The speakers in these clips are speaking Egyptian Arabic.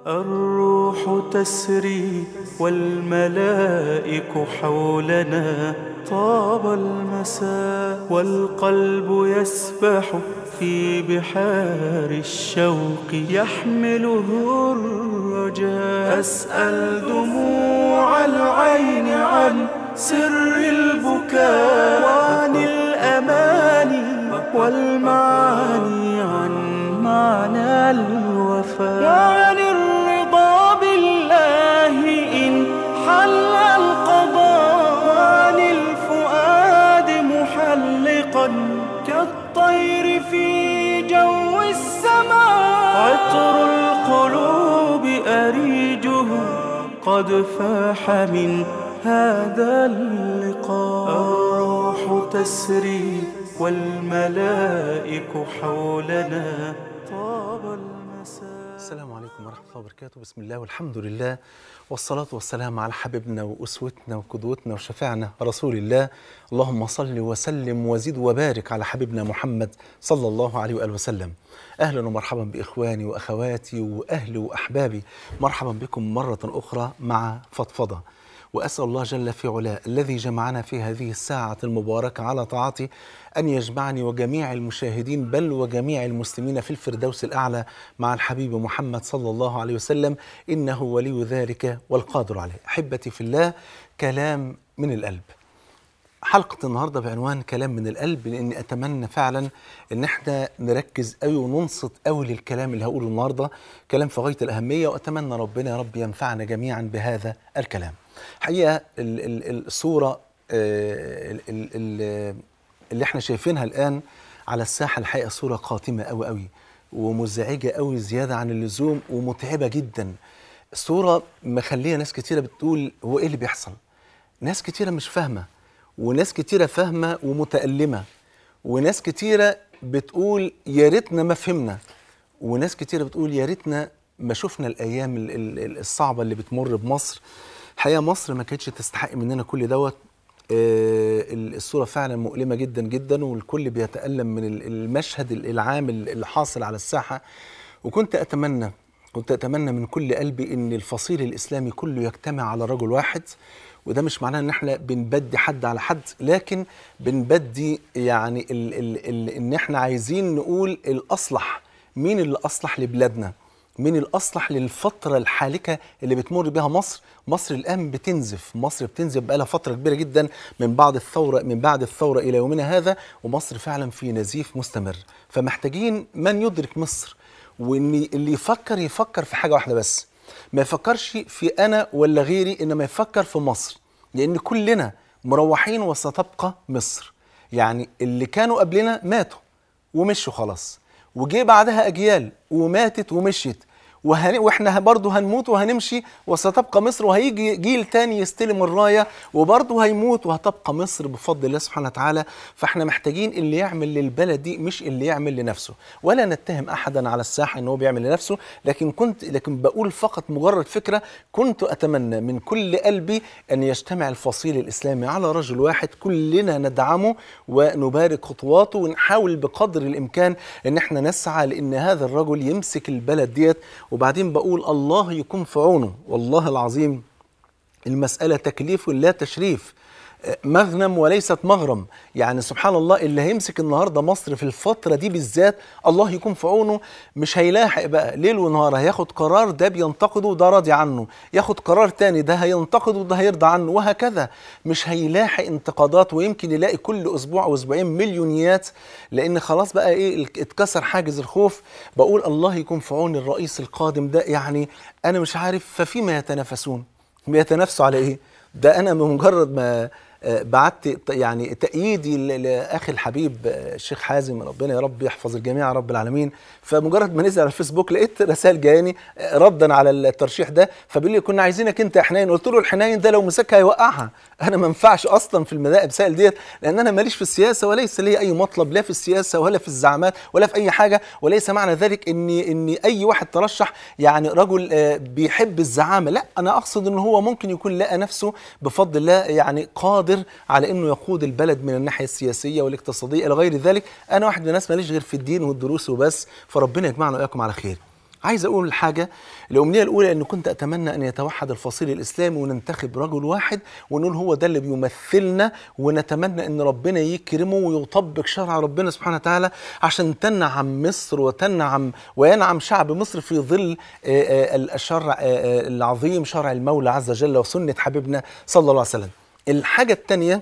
الروح تسري والملائك حولنا طاب المساء والقلب يسبح في بحار الشوق يحمله الرجاء أسأل دموع العين عن سر البكاء وعن الأماني والمعاني عن معنى الوفاء وعن الرضا بالله إن حل القضاء وعن الفؤاد محلقا كالطير في جو السماء عطر القلوب أريجه قد فاح من هذا اللقاء الروح تسري والملائك حولنا طاب المساء السلام عليكم ورحمة الله وبركاته بسم الله والحمد لله والصلاة والسلام على حبيبنا وأسوتنا وقدوتنا وشفيعنا رسول الله اللهم صل وسلم وزد وبارك على حبيبنا محمد صلى الله عليه وآله وسلم أهلا ومرحبا بإخواني وأخواتي وأهلي وأحبابي مرحبا بكم مرة أخرى مع فضفضة وأسأل الله جل في علاه الذي جمعنا في هذه الساعة المباركة على طاعته أن يجمعني وجميع المشاهدين بل وجميع المسلمين في الفردوس الأعلى مع الحبيب محمد صلى الله عليه وسلم إنه ولي ذلك والقادر عليه أحبتي في الله كلام من القلب حلقة النهاردة بعنوان كلام من القلب لأني أتمنى فعلا إن احنا نركز قوي وننصت قوي للكلام اللي هقوله النهاردة كلام في غاية الأهمية وأتمنى ربنا يا رب ينفعنا جميعا بهذا الكلام حقيقة ال- ال- الصورة آه، ال- ال- ال- اللي احنا شايفينها الآن على الساحة الحقيقة صورة قاتمة قوي قوي ومزعجة قوي زيادة عن اللزوم ومتعبة جدا صورة مخلية ناس كتيرة بتقول هو ايه اللي بيحصل ناس كتيرة مش فاهمة وناس كتيرة فاهمة ومتألمة وناس كتيرة بتقول يا ريتنا ما فهمنا وناس كتيرة بتقول يا ريتنا ما شفنا الأيام ال- ال- الصعبة اللي بتمر بمصر الحقيقة مصر ما كانتش تستحق مننا كل دوت آه، الصورة فعلا مؤلمة جدا جدا والكل بيتألم من ال- المشهد ال- العام ال- اللي حاصل على الساحة وكنت أتمنى كنت أتمنى من كل قلبي إن الفصيل الإسلامي كله يجتمع على رجل واحد وده مش معناه ان احنا بنبدي حد على حد لكن بنبدي يعني ال ال ال ان احنا عايزين نقول الاصلح مين اللي اصلح لبلادنا مين الاصلح للفتره الحالكه اللي بتمر بها مصر مصر الان بتنزف مصر بتنزف بقالها فتره كبيره جدا من بعد الثوره من بعد الثوره الى يومنا هذا ومصر فعلا في نزيف مستمر فمحتاجين من يدرك مصر وان اللي يفكر يفكر في حاجه واحده بس ما يفكرش في انا ولا غيري انما يفكر في مصر لان كلنا مروحين وستبقى مصر يعني اللي كانوا قبلنا ماتوا ومشوا خلاص وجي بعدها اجيال وماتت ومشيت وهن... واحنا برضه هنموت وهنمشي وستبقى مصر وهيجي جيل تاني يستلم الرايه وبرضه هيموت وهتبقى مصر بفضل الله سبحانه وتعالى فاحنا محتاجين اللي يعمل للبلد دي مش اللي يعمل لنفسه ولا نتهم احدا على الساحه ان هو بيعمل لنفسه لكن كنت لكن بقول فقط مجرد فكره كنت اتمنى من كل قلبي ان يجتمع الفصيل الاسلامي على رجل واحد كلنا ندعمه ونبارك خطواته ونحاول بقدر الامكان ان احنا نسعى لان هذا الرجل يمسك البلد ديت وبعدين بقول الله يكون في عونه والله العظيم المسألة تكليف لا تشريف مغنم وليست مغرم يعني سبحان الله اللي هيمسك النهارده مصر في الفتره دي بالذات الله يكون في عونه مش هيلاحق بقى ليل ونهار هياخد قرار ده بينتقده وده راضي عنه ياخد قرار تاني ده هينتقده وده هيرضى عنه وهكذا مش هيلاحق انتقادات ويمكن يلاقي كل اسبوع او اسبوعين مليونيات لان خلاص بقى ايه اتكسر حاجز الخوف بقول الله يكون في عون الرئيس القادم ده يعني انا مش عارف ففيما يتنافسون بيتنافسوا على ايه ده انا بمجرد ما بعت يعني تأييدي لأخي الحبيب الشيخ حازم ربنا يا رب يحفظ الجميع رب العالمين فمجرد ما نزل على الفيسبوك لقيت رسائل جاياني ردا على الترشيح ده فبيقول لي كنا عايزينك انت يا حنين قلت له الحنين ده لو مسكها هيوقعها انا ما ينفعش اصلا في المسائل ديت لان انا ماليش في السياسه وليس لي اي مطلب لا في السياسه ولا في الزعامات ولا في اي حاجه وليس معنى ذلك ان ان اي واحد ترشح يعني رجل بيحب الزعامه لا انا اقصد ان هو ممكن يكون لقى نفسه بفضل الله يعني قادر على انه يقود البلد من الناحيه السياسيه والاقتصاديه الى غير ذلك انا واحد من الناس ماليش غير في الدين والدروس وبس فربنا يجمعنا واياكم على خير عايز اقول حاجه الامنيه الاولى ان كنت اتمنى ان يتوحد الفصيل الاسلامي وننتخب رجل واحد ونقول هو ده اللي بيمثلنا ونتمنى ان ربنا يكرمه ويطبق شرع ربنا سبحانه وتعالى عشان تنعم مصر وتنعم وينعم شعب مصر في ظل آه، آه، الشرع آه، آه، العظيم شرع المولى عز وجل وسنه حبيبنا صلى الله عليه وسلم. الحاجه الثانيه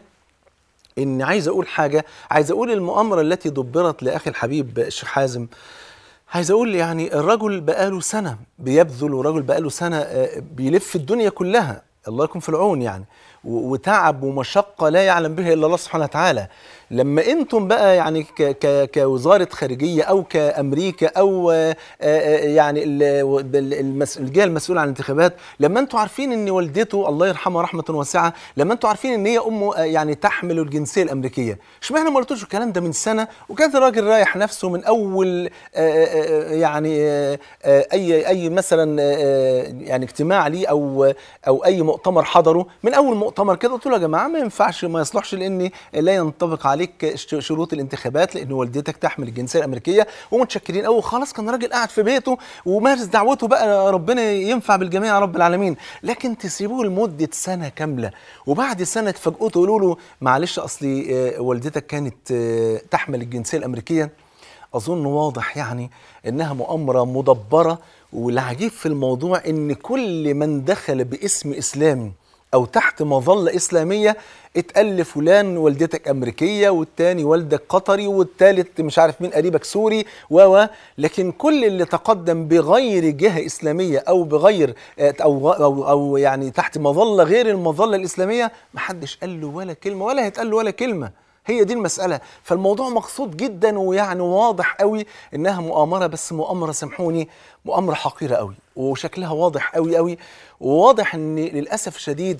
ان عايز اقول حاجه عايز اقول المؤامره التي دبرت لاخي الحبيب الشيخ حازم عايز اقول يعني الرجل بقاله سنه بيبذل ورجل بقاله سنه آه، بيلف الدنيا كلها الله يكون في العون يعني و- وتعب ومشقه لا يعلم بها الا الله سبحانه وتعالى لما انتم بقى يعني ك ك كوزاره خارجيه او كامريكا او آه، آه، يعني ال- ال- المس- الجهه المسؤوله عن الانتخابات لما انتم عارفين ان والدته الله يرحمها رحمه واسعه لما انتم عارفين ان هي امه آه، يعني تحمل الجنسيه الامريكيه اشمعنى ما قلتوش الكلام ده من سنه وكان الراجل رايح نفسه من اول آه، آه، آه، يعني آه، آه، اي اي مثلا آه، يعني اجتماع ليه او او اي مؤتمر حضره من اول مؤتمر كده قلت له يا جماعه ما ينفعش ما يصلحش لان لا ينطبق عليك ش- شروط الانتخابات لان والدتك تحمل الجنسيه الامريكيه ومتشكرين قوي خلاص كان راجل قاعد في بيته ومارس دعوته بقى ربنا ينفع بالجميع يا رب العالمين لكن تسيبوه لمده سنه كامله وبعد سنه تفاجئوه تقولوا له معلش اصلي آه، والدتك كانت آه، تحمل الجنسيه الامريكيه اظن واضح يعني انها مؤامره مدبره والعجيب في الموضوع ان كل من دخل باسم اسلامي او تحت مظله اسلاميه اتقال لفلان والدتك امريكيه والتاني والدك قطري والتالت مش عارف مين قريبك سوري و و لكن كل اللي تقدم بغير جهه اسلاميه او بغير او او, أو يعني تحت مظله غير المظله الاسلاميه محدش قال له ولا كلمه ولا هيتقال له ولا كلمه هي دي المسألة فالموضوع مقصود جدا ويعني واضح قوي انها مؤامرة بس مؤامرة سامحوني مؤامرة حقيرة قوي وشكلها واضح قوي قوي وواضح ان للأسف الشديد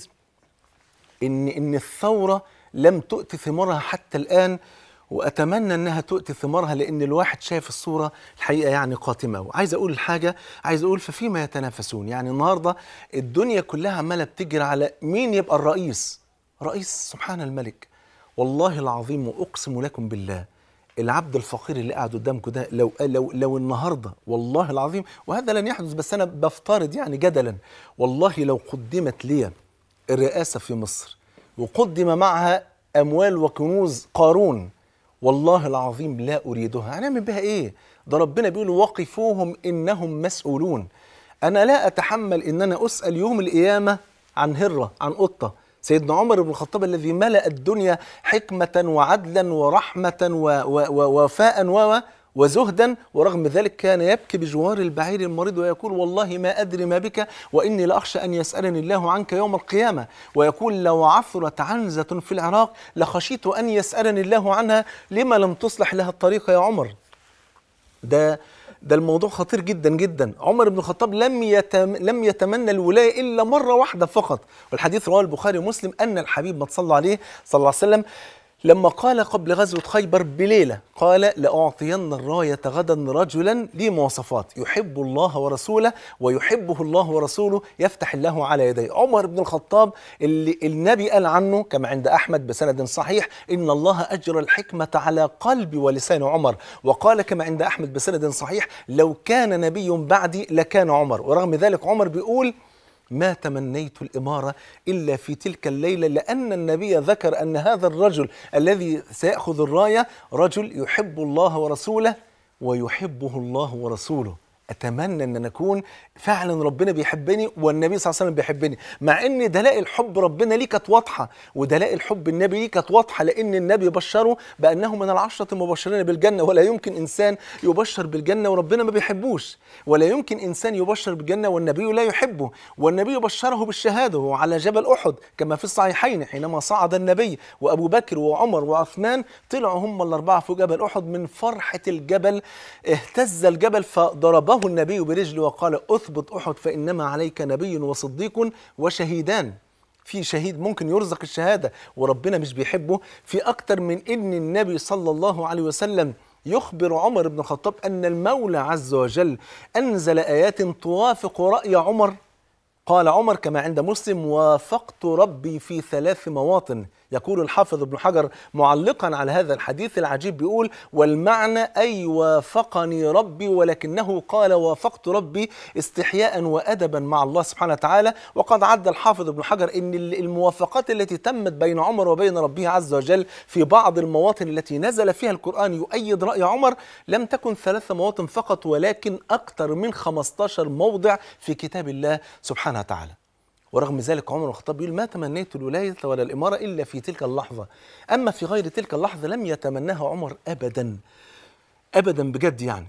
ان ان الثورة لم تؤتي ثمارها حتى الآن واتمنى انها تؤتي ثمارها لان الواحد شايف الصوره الحقيقه يعني قاتمه قوي عايز اقول الحاجه عايز اقول ففيما يتنافسون يعني النهارده الدنيا كلها عماله بتجري على مين يبقى الرئيس رئيس سبحان الملك والله العظيم واقسم لكم بالله العبد الفقير اللي قاعد قدامكم ده لو لو لو النهارده والله العظيم وهذا لن يحدث بس انا بفترض يعني جدلا والله لو قدمت لي الرئاسه في مصر وقدم معها اموال وكنوز قارون والله العظيم لا اريدها هنعمل بها ايه ده ربنا بيقول وقفوهم انهم مسؤولون انا لا اتحمل ان انا اسال يوم القيامه عن هره عن قطه سيدنا عمر بن الخطاب الذي ملأ الدنيا حكمة وعدلا ورحمة و- و- ووفاء و وزهدا ورغم ذلك كان يبكي بجوار البعير المريض ويقول والله ما أدري ما بك وإني لأخشى أن يسألني الله عنك يوم القيامة ويقول لو عثرت عنزة في العراق لخشيت أن يسألني الله عنها لما لم تصلح لها الطريق يا عمر ده ده الموضوع خطير جدا جدا عمر بن الخطاب لم يتم لم يتمنى الولايه الا مره واحده فقط والحديث رواه البخاري ومسلم ان الحبيب ما صلى عليه صلى الله عليه وسلم لما قال قبل غزوة خيبر بليلة قال لأعطين الراية غدا رجلا لي مواصفات يحب الله ورسوله ويحبه الله ورسوله يفتح الله على يديه عمر بن الخطاب اللي النبي قال عنه كما عند أحمد بسند صحيح إن الله أجرى الحكمة على قلب ولسان عمر وقال كما عند أحمد بسند صحيح لو كان نبي بعدي لكان عمر ورغم ذلك عمر بيقول ما تمنيت الإمارة إلا في تلك الليلة لأن النبي ذكر أن هذا الرجل الذي سيأخذ الراية رجل يحب الله ورسوله ويحبه الله ورسوله اتمنى ان نكون فعلا ربنا بيحبني والنبي صلى الله عليه وسلم بيحبني مع ان دلائل حب ربنا ليه كانت واضحه ودلائل حب النبي ليه كانت واضحه لان النبي بشره بانه من العشره المبشرين بالجنه ولا يمكن انسان يبشر بالجنه وربنا ما بيحبوش ولا يمكن انسان يبشر بالجنه والنبي لا يحبه والنبي بشره بالشهاده وهو على جبل احد كما في الصحيحين حينما صعد النبي وابو بكر وعمر وعثمان طلعوا هم الاربعه فوق جبل احد من فرحه الجبل اهتز الجبل فضربه النبي برجله وقال اثبت احد فانما عليك نبي وصديق وشهيدان في شهيد ممكن يرزق الشهاده وربنا مش بيحبه في اكتر من ان النبي صلى الله عليه وسلم يخبر عمر بن الخطاب ان المولى عز وجل انزل ايات توافق راي عمر قال عمر كما عند مسلم وافقت ربي في ثلاث مواطن يقول الحافظ ابن حجر معلقا على هذا الحديث العجيب بيقول والمعنى أي وافقني ربي ولكنه قال وافقت ربي استحياء وأدبا مع الله سبحانه وتعالى وقد عد الحافظ ابن حجر أن الموافقات التي تمت بين عمر وبين ربه عز وجل في بعض المواطن التي نزل فيها القرآن يؤيد رأي عمر لم تكن ثلاث مواطن فقط ولكن أكثر من 15 موضع في كتاب الله سبحانه وتعالى ورغم ذلك عمر بن الخطاب يقول ما تمنيت الولاية ولا الإمارة إلا في تلك اللحظة أما في غير تلك اللحظة لم يتمناها عمر أبدا أبدا بجد يعني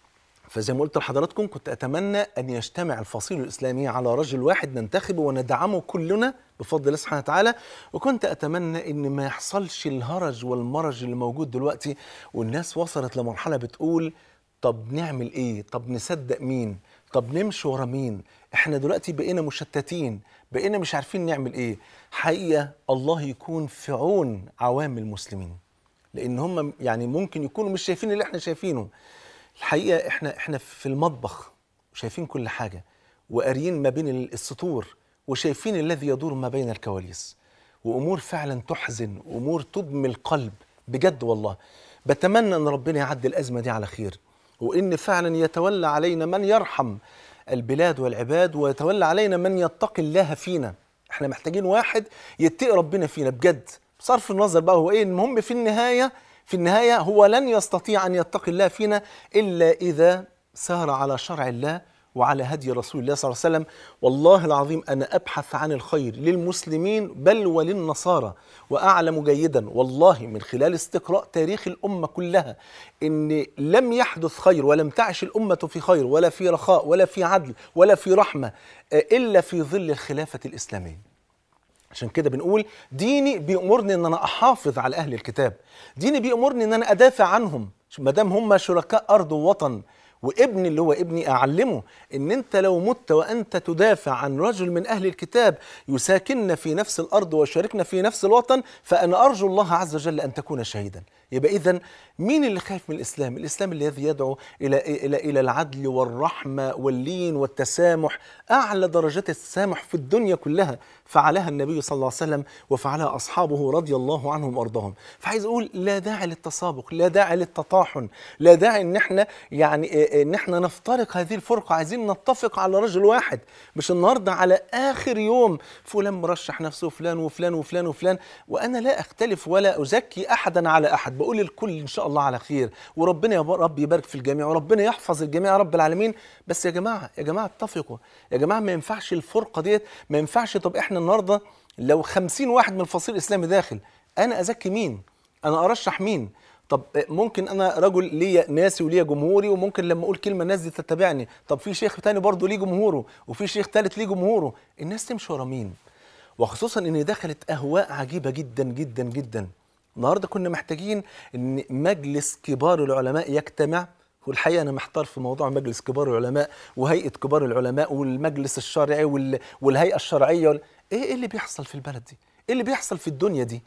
فزي ما قلت لحضراتكم كنت أتمنى أن يجتمع الفصيل الإسلامي على رجل واحد ننتخبه وندعمه كلنا بفضل الله سبحانه وتعالى وكنت أتمنى أن ما يحصلش الهرج والمرج اللي موجود دلوقتي والناس وصلت لمرحلة بتقول طب نعمل إيه طب نصدق مين طب نمشي ورا مين احنا دلوقتي بقينا مشتتين بقينا مش عارفين نعمل ايه حقيقة الله يكون في عون عوام المسلمين لان هم يعني ممكن يكونوا مش شايفين اللي احنا شايفينه الحقيقة احنا احنا في المطبخ شايفين كل حاجة وقاريين ما بين السطور وشايفين الذي يدور ما بين الكواليس وامور فعلا تحزن وامور تدمي القلب بجد والله بتمنى ان ربنا يعدي الازمه دي على خير وان فعلا يتولى علينا من يرحم البلاد والعباد ويتولى علينا من يتقي الله فينا احنا محتاجين واحد يتقي ربنا فينا بجد بصرف النظر بقى هو ايه المهم في النهايه في النهايه هو لن يستطيع ان يتقي الله فينا الا اذا سار على شرع الله وعلى هدي رسول الله صلى الله عليه وسلم والله العظيم انا ابحث عن الخير للمسلمين بل وللنصارى واعلم جيدا والله من خلال استقراء تاريخ الامه كلها ان لم يحدث خير ولم تعش الامه في خير ولا في رخاء ولا في عدل ولا في رحمه الا في ظل الخلافه الاسلاميه عشان كده بنقول ديني بيأمرني ان انا احافظ على اهل الكتاب ديني بيأمرني ان انا ادافع عنهم ما دام هم شركاء ارض ووطن وابني اللي هو ابني اعلمه ان انت لو مت وانت تدافع عن رجل من اهل الكتاب يساكننا في نفس الارض ويشاركنا في نفس الوطن فانا ارجو الله عز وجل ان تكون شهيدا يبقى اذا مين اللي خايف من الاسلام الاسلام الذي يدعو الى الى الى العدل والرحمه واللين والتسامح اعلى درجات التسامح في الدنيا كلها فعلها النبي صلى الله عليه وسلم وفعلها اصحابه رضي الله عنهم وارضاهم فعايز اقول لا داعي للتسابق لا داعي للتطاحن لا داعي ان احنا يعني ان احنا نفترق هذه الفرقه عايزين نتفق على رجل واحد مش النهارده على اخر يوم فلان مرشح نفسه فلان وفلان وفلان وفلان وانا لا اختلف ولا ازكي احدا على احد بقول الكل ان شاء الله على خير وربنا يا رب يبارك في الجميع وربنا يحفظ الجميع يا رب العالمين بس يا جماعه يا جماعه اتفقوا يا جماعه ما ينفعش الفرقه ديت ما ينفعش طب احنا النهارده لو خمسين واحد من الفصيل الاسلامي داخل انا ازكي مين انا ارشح مين طب ممكن انا رجل ليا ناسي وليا جمهوري وممكن لما اقول كلمه الناس دي تتبعني طب في شيخ تاني برضه ليه جمهوره وفي شيخ تالت ليه جمهوره الناس تمشي ورا مين وخصوصا ان دخلت اهواء عجيبه جدا جدا جدا النهارده كنا محتاجين ان مجلس كبار العلماء يجتمع والحقيقه انا محتار في موضوع مجلس كبار العلماء وهيئه كبار العلماء والمجلس الشرعي وال... والهيئه الشرعيه وال... ايه ايه اللي بيحصل في البلد دي؟ ايه اللي بيحصل في الدنيا دي؟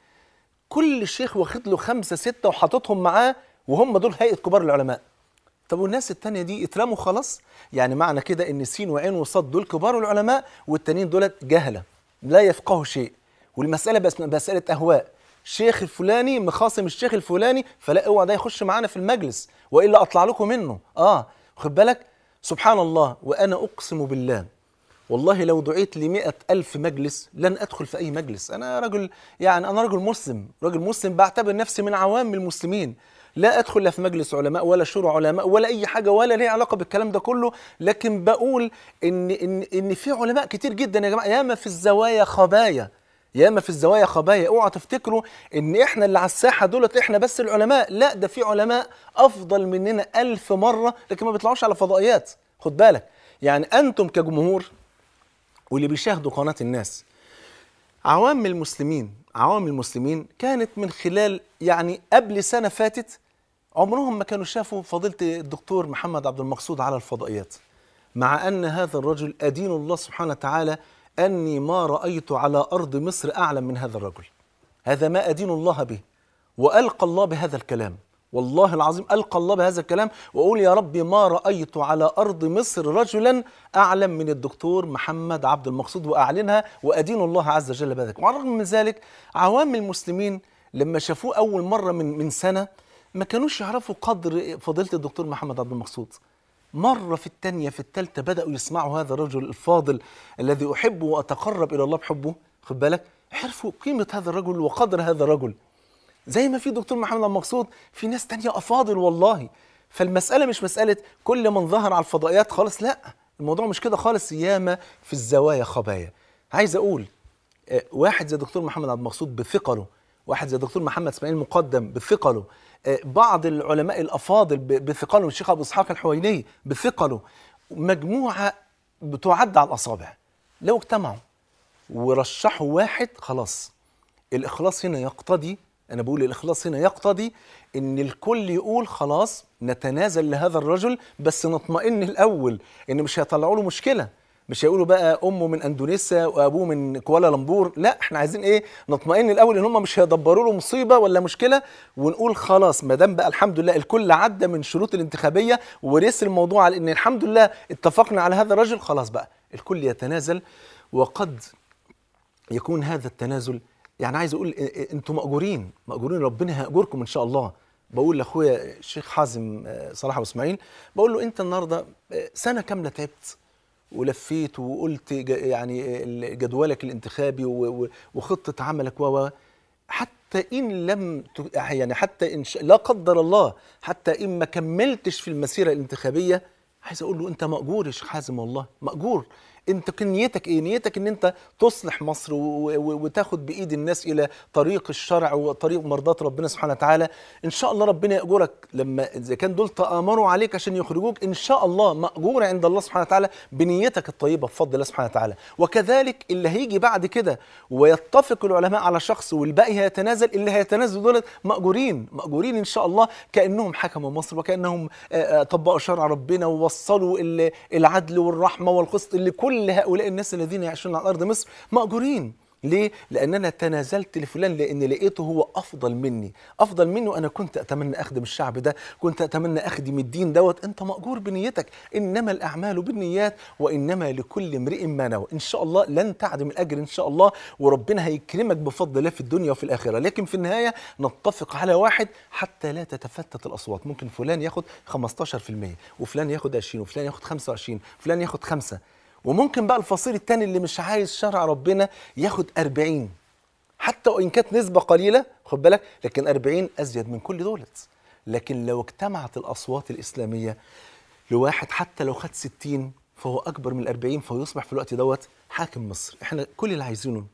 كل شيخ واخد له خمسه سته وحاططهم معاه وهم دول هيئه كبار العلماء. طب والناس التانية دي اترموا خلاص؟ يعني معنى كده ان سين وعين وصاد دول كبار العلماء والتانيين دولت جهله لا يفقهوا شيء والمساله بس مساله اهواء الشيخ الفلاني مخاصم الشيخ الفلاني فلا اوعى ده يخش معانا في المجلس والا اطلع لكم منه اه خد بالك سبحان الله وانا اقسم بالله والله لو دعيت لمئة ألف مجلس لن أدخل في أي مجلس أنا رجل يعني أنا رجل مسلم رجل مسلم بعتبر نفسي من عوام المسلمين لا أدخل لا في مجلس علماء ولا شورى علماء ولا أي حاجة ولا ليه علاقة بالكلام ده كله لكن بقول إن إن إن في علماء كتير جدا يا جماعة ياما في الزوايا خبايا ياما في الزوايا خبايا اوعوا تفتكروا ان احنا اللي على الساحه دولت احنا بس العلماء لا ده في علماء افضل مننا ألف مره لكن ما بيطلعوش على فضائيات خد بالك يعني انتم كجمهور واللي بيشاهدوا قناه الناس عوام المسلمين عوام المسلمين كانت من خلال يعني قبل سنه فاتت عمرهم ما كانوا شافوا فضيله الدكتور محمد عبد المقصود على الفضائيات مع ان هذا الرجل ادين الله سبحانه وتعالى أني ما رأيت على أرض مصر أعلم من هذا الرجل هذا ما أدين الله به وألقى الله بهذا الكلام والله العظيم ألقى الله بهذا الكلام وأقول يا ربي ما رأيت على أرض مصر رجلا أعلم من الدكتور محمد عبد المقصود وأعلنها وأدين الله عز وجل بذلك وعلى الرغم من ذلك عوام المسلمين لما شافوه أول مرة من من سنة ما كانوش يعرفوا قدر فضيلة الدكتور محمد عبد المقصود مرة في الثانية في الثالثة بدأوا يسمعوا هذا الرجل الفاضل الذي أحبه وأتقرب إلى الله بحبه خد بالك عرفوا قيمة هذا الرجل وقدر هذا الرجل زي ما في دكتور محمد عبد المقصود في ناس تانية أفاضل والله فالمسألة مش مسألة كل من ظهر على الفضائيات خالص لا الموضوع مش كده خالص ياما في الزوايا خبايا عايز أقول آه، واحد زي دكتور محمد عبد المقصود بثقله واحد زي دكتور محمد اسماعيل مقدم بثقله آه، بعض العلماء الافاضل ب- بثقلهم الشيخ ابو اسحاق الحويني بثقله مجموعه بتعد على الاصابع لو اجتمعوا ورشحوا واحد خلاص الاخلاص هنا يقتضي انا بقول الاخلاص هنا يقتضي ان الكل يقول خلاص نتنازل لهذا الرجل بس نطمئن الاول ان مش هيطلعوا له مشكله مش هيقولوا بقى امه من اندونيسيا وابوه من كوالالمبور لا احنا عايزين ايه نطمئن الاول ان هم مش هيدبروا له مصيبه ولا مشكله ونقول خلاص ما دام بقى الحمد لله الكل عدى من شروط الانتخابيه ورث الموضوع على ان الحمد لله اتفقنا على هذا الرجل خلاص بقى الكل يتنازل وقد يكون هذا التنازل يعني عايز اقول إ- إ- انتم ماجورين ماجورين ربنا هياجركم ان شاء الله بقول لاخويا الشيخ حازم آه، صلاح ابو اسماعيل بقول له انت النهارده آه، سنه كامله تعبت ولفيت وقلت ج- يعني ال- جدولك الانتخابي و- و- وخطه عملك و و- حتى ان لم ت- يعني حتى ان شاء لا قدر الله حتى ان ما كملتش في المسيره الانتخابيه عايز اقول له انت ماجور يا شيخ حازم والله ماجور انت كان نيتك ايه نيتك ان انت تصلح مصر و- و- وتاخد بايد الناس الى طريق الشرع وطريق مرضاه ربنا سبحانه وتعالى ان شاء الله ربنا ياجرك لما اذا كان دول تامروا عليك عشان يخرجوك ان شاء الله ماجور عند الله سبحانه وتعالى بنيتك الطيبه بفضل الله سبحانه وتعالى وكذلك اللي هيجي بعد كده ويتفق العلماء على شخص والباقي هيتنازل اللي هيتنازل دول ماجورين ماجورين ان شاء الله كانهم حكموا مصر وكانهم آه، آه، طبقوا شرع ربنا ووصلوا ال- العدل والرحمه والقسط لكل هؤلاء الناس الذين يعيشون على ارض مصر ماجورين ليه؟ لأن أنا تنازلت لفلان لأن لقيته هو أفضل مني، أفضل مني وأنا كنت أتمنى أخدم الشعب ده، كنت أتمنى أخدم الدين دوت، أنت مأجور بنيتك، إنما الأعمال بالنيات وإنما لكل امرئ ما نوى، إن شاء الله لن تعدم الأجر إن شاء الله وربنا هيكرمك بفضل الله في الدنيا وفي الآخرة، لكن في النهاية نتفق على واحد حتى لا تتفتت الأصوات، ممكن فلان ياخد 15% وفلان ياخد 20 وفلان ياخد 25 وفلان ياخد 5 وممكن بقى الفصيل التاني اللي مش عايز شرع ربنا ياخد 40 حتى وان كانت نسبه قليله خد بالك لكن 40 ازيد من كل دولت لكن لو اجتمعت الاصوات الاسلاميه لواحد حتى لو خد 60 فهو اكبر من ال 40 فيصبح في الوقت دوت حاكم مصر احنا كل اللي عايزينه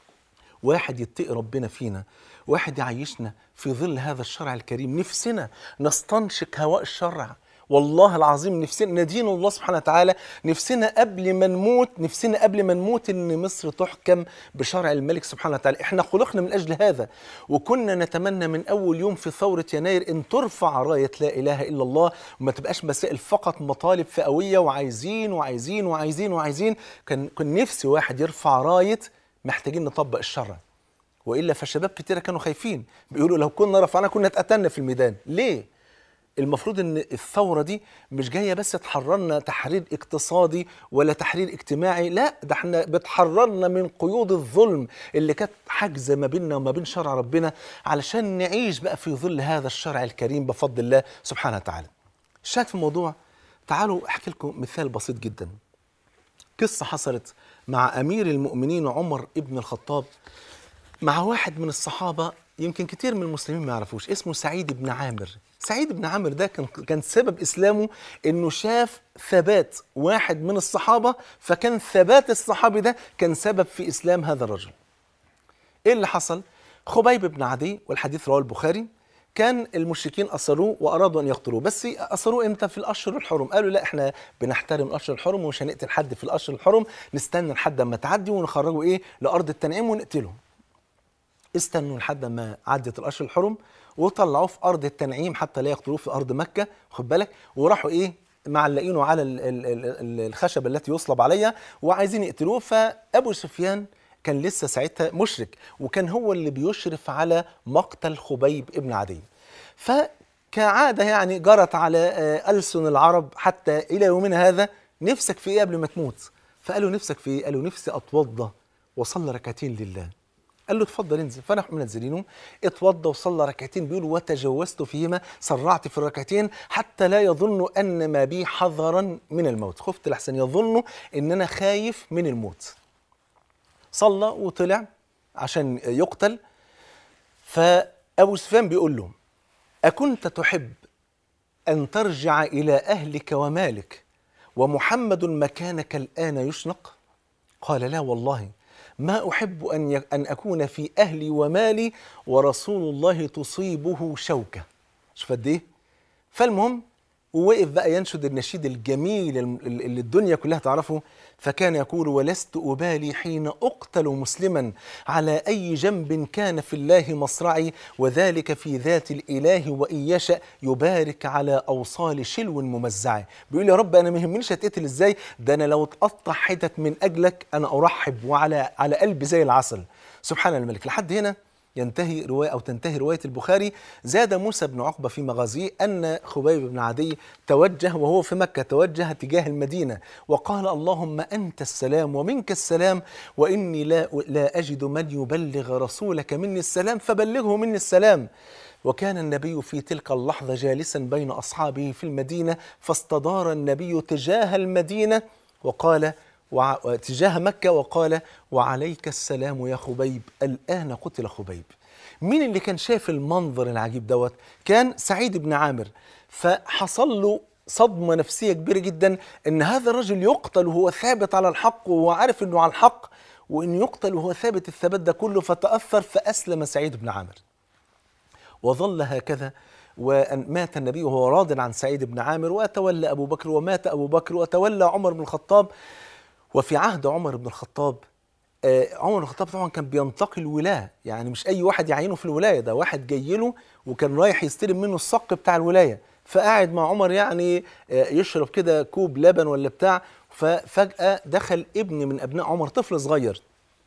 واحد يتقي ربنا فينا واحد يعيشنا في ظل هذا الشرع الكريم نفسنا نستنشق هواء الشرع والله العظيم نفسنا ندين الله سبحانه وتعالى نفسنا قبل ما نموت نفسنا قبل ما نموت ان مصر تحكم بشرع الملك سبحانه وتعالى احنا خلقنا من اجل هذا وكنا نتمنى من اول يوم في ثوره يناير ان ترفع رايه لا اله الا الله وما تبقاش مسائل فقط مطالب فئويه وعايزين وعايزين وعايزين وعايزين كان كان نفسي واحد يرفع رايه محتاجين نطبق الشرع والا فشباب كتيره كانوا خايفين بيقولوا لو كنا رفعنا كنا اتقتلنا في الميدان ليه المفروض ان الثوره دي مش جايه بس تحررنا تحرير اقتصادي ولا تحرير اجتماعي لا ده احنا بتحررنا من قيود الظلم اللي كانت حاجزه ما بيننا وما بين شرع ربنا علشان نعيش بقى في ظل هذا الشرع الكريم بفضل الله سبحانه وتعالى الشاهد في الموضوع تعالوا احكي لكم مثال بسيط جدا قصه حصلت مع امير المؤمنين عمر ابن الخطاب مع واحد من الصحابه يمكن كتير من المسلمين ما يعرفوش اسمه سعيد بن عامر سعيد بن عامر ده كان كان سبب اسلامه انه شاف ثبات واحد من الصحابه فكان ثبات الصحابي ده كان سبب في اسلام هذا الرجل ايه اللي حصل خبيب بن عدي والحديث رواه البخاري كان المشركين أسروه وأرادوا أن يقتلوه بس أسروه إمتى في الأشهر الحرم قالوا لا إحنا بنحترم الأشهر الحرم ومش هنقتل حد في الأشهر الحرم نستنى لحد ما تعدي ونخرجه إيه لأرض التنعيم ونقتله استنوا لحد ما عدت الاشهر الحرم وطلعوه في ارض التنعيم حتى لا يقتلوه في ارض مكه خد بالك وراحوا ايه معلقينه على ال- ال- ال- ال- الخشبه التي يصلب عليها وعايزين يقتلوه فابو سفيان كان لسه ساعتها مشرك وكان هو اللي بيشرف على مقتل خبيب ابن عدي ف كعادة يعني جرت على آه، ألسن العرب حتى إلى يومنا هذا نفسك في إيه قبل ما تموت فقالوا نفسك في إيه قالوا نفسي أتوضى وصلى ركعتين لله قال له اتفضل انزل فنحن منزلينه اتوضى وصلى ركعتين بيقول وتجوزت فيهما سرعت في الركعتين حتى لا يظن ان ما بي حذرا من الموت خفت لحسن يظنوا ان انا خايف من الموت صلى وطلع عشان يقتل فابو سفيان بيقول له اكنت تحب ان ترجع الى اهلك ومالك ومحمد مكانك الان يشنق قال لا والله ما احب ان ي- ان اكون في اهلي ومالي ورسول الله تصيبه شوكه شوف قد ايه فالمهم ووقف بقى ينشد النشيد الجميل الم- اللي الدنيا كلها تعرفه فكان يقول ولست أبالي حين أقتل مسلما على أي جنب كان في الله مصرعي وذلك في ذات الإله وإن يشأ يبارك على أوصال شلو ممزع بيقول يا رب أنا ما يهمنيش هتقتل إزاي ده أنا لو اتقطع حتت من أجلك أنا أرحب وعلى على قلبي زي العسل سبحان الملك لحد هنا ينتهي رواية أو تنتهي رواية البخاري زاد موسى بن عقبة في مغازيه أن خبيب بن عدي توجه وهو في مكة توجه تجاه المدينة وقال اللهم أنت السلام ومنك السلام وإني لا, لا أجد من يبلغ رسولك مني السلام فبلغه مني السلام وكان النبي في تلك اللحظة جالسا بين أصحابه في المدينة فاستدار النبي تجاه المدينة وقال وع- تجاه مكة وقال وعليك السلام يا خبيب الآن قتل خبيب مين اللي كان شايف المنظر العجيب دوت كان سعيد بن عامر فحصل له صدمة نفسية كبيرة جدا ان هذا الرجل يقتل وهو ثابت على الحق وهو عارف انه على الحق وان يقتل وهو ثابت الثبات ده كله فتأثر فأسلم سعيد بن عامر وظل هكذا وأن مات النبي وهو راض عن سعيد بن عامر وتولى أبو بكر ومات أبو بكر وتولى عمر بن الخطاب وفي عهد عمر بن الخطاب آه، عمر بن الخطاب طبعا كان بينتقي الولايه يعني مش اي واحد يعينه في الولايه ده واحد جاي له وكان رايح يستلم منه الصق بتاع الولايه فقاعد مع عمر يعني آه، يشرب كده كوب لبن ولا بتاع ففجاه دخل ابن من ابناء عمر طفل صغير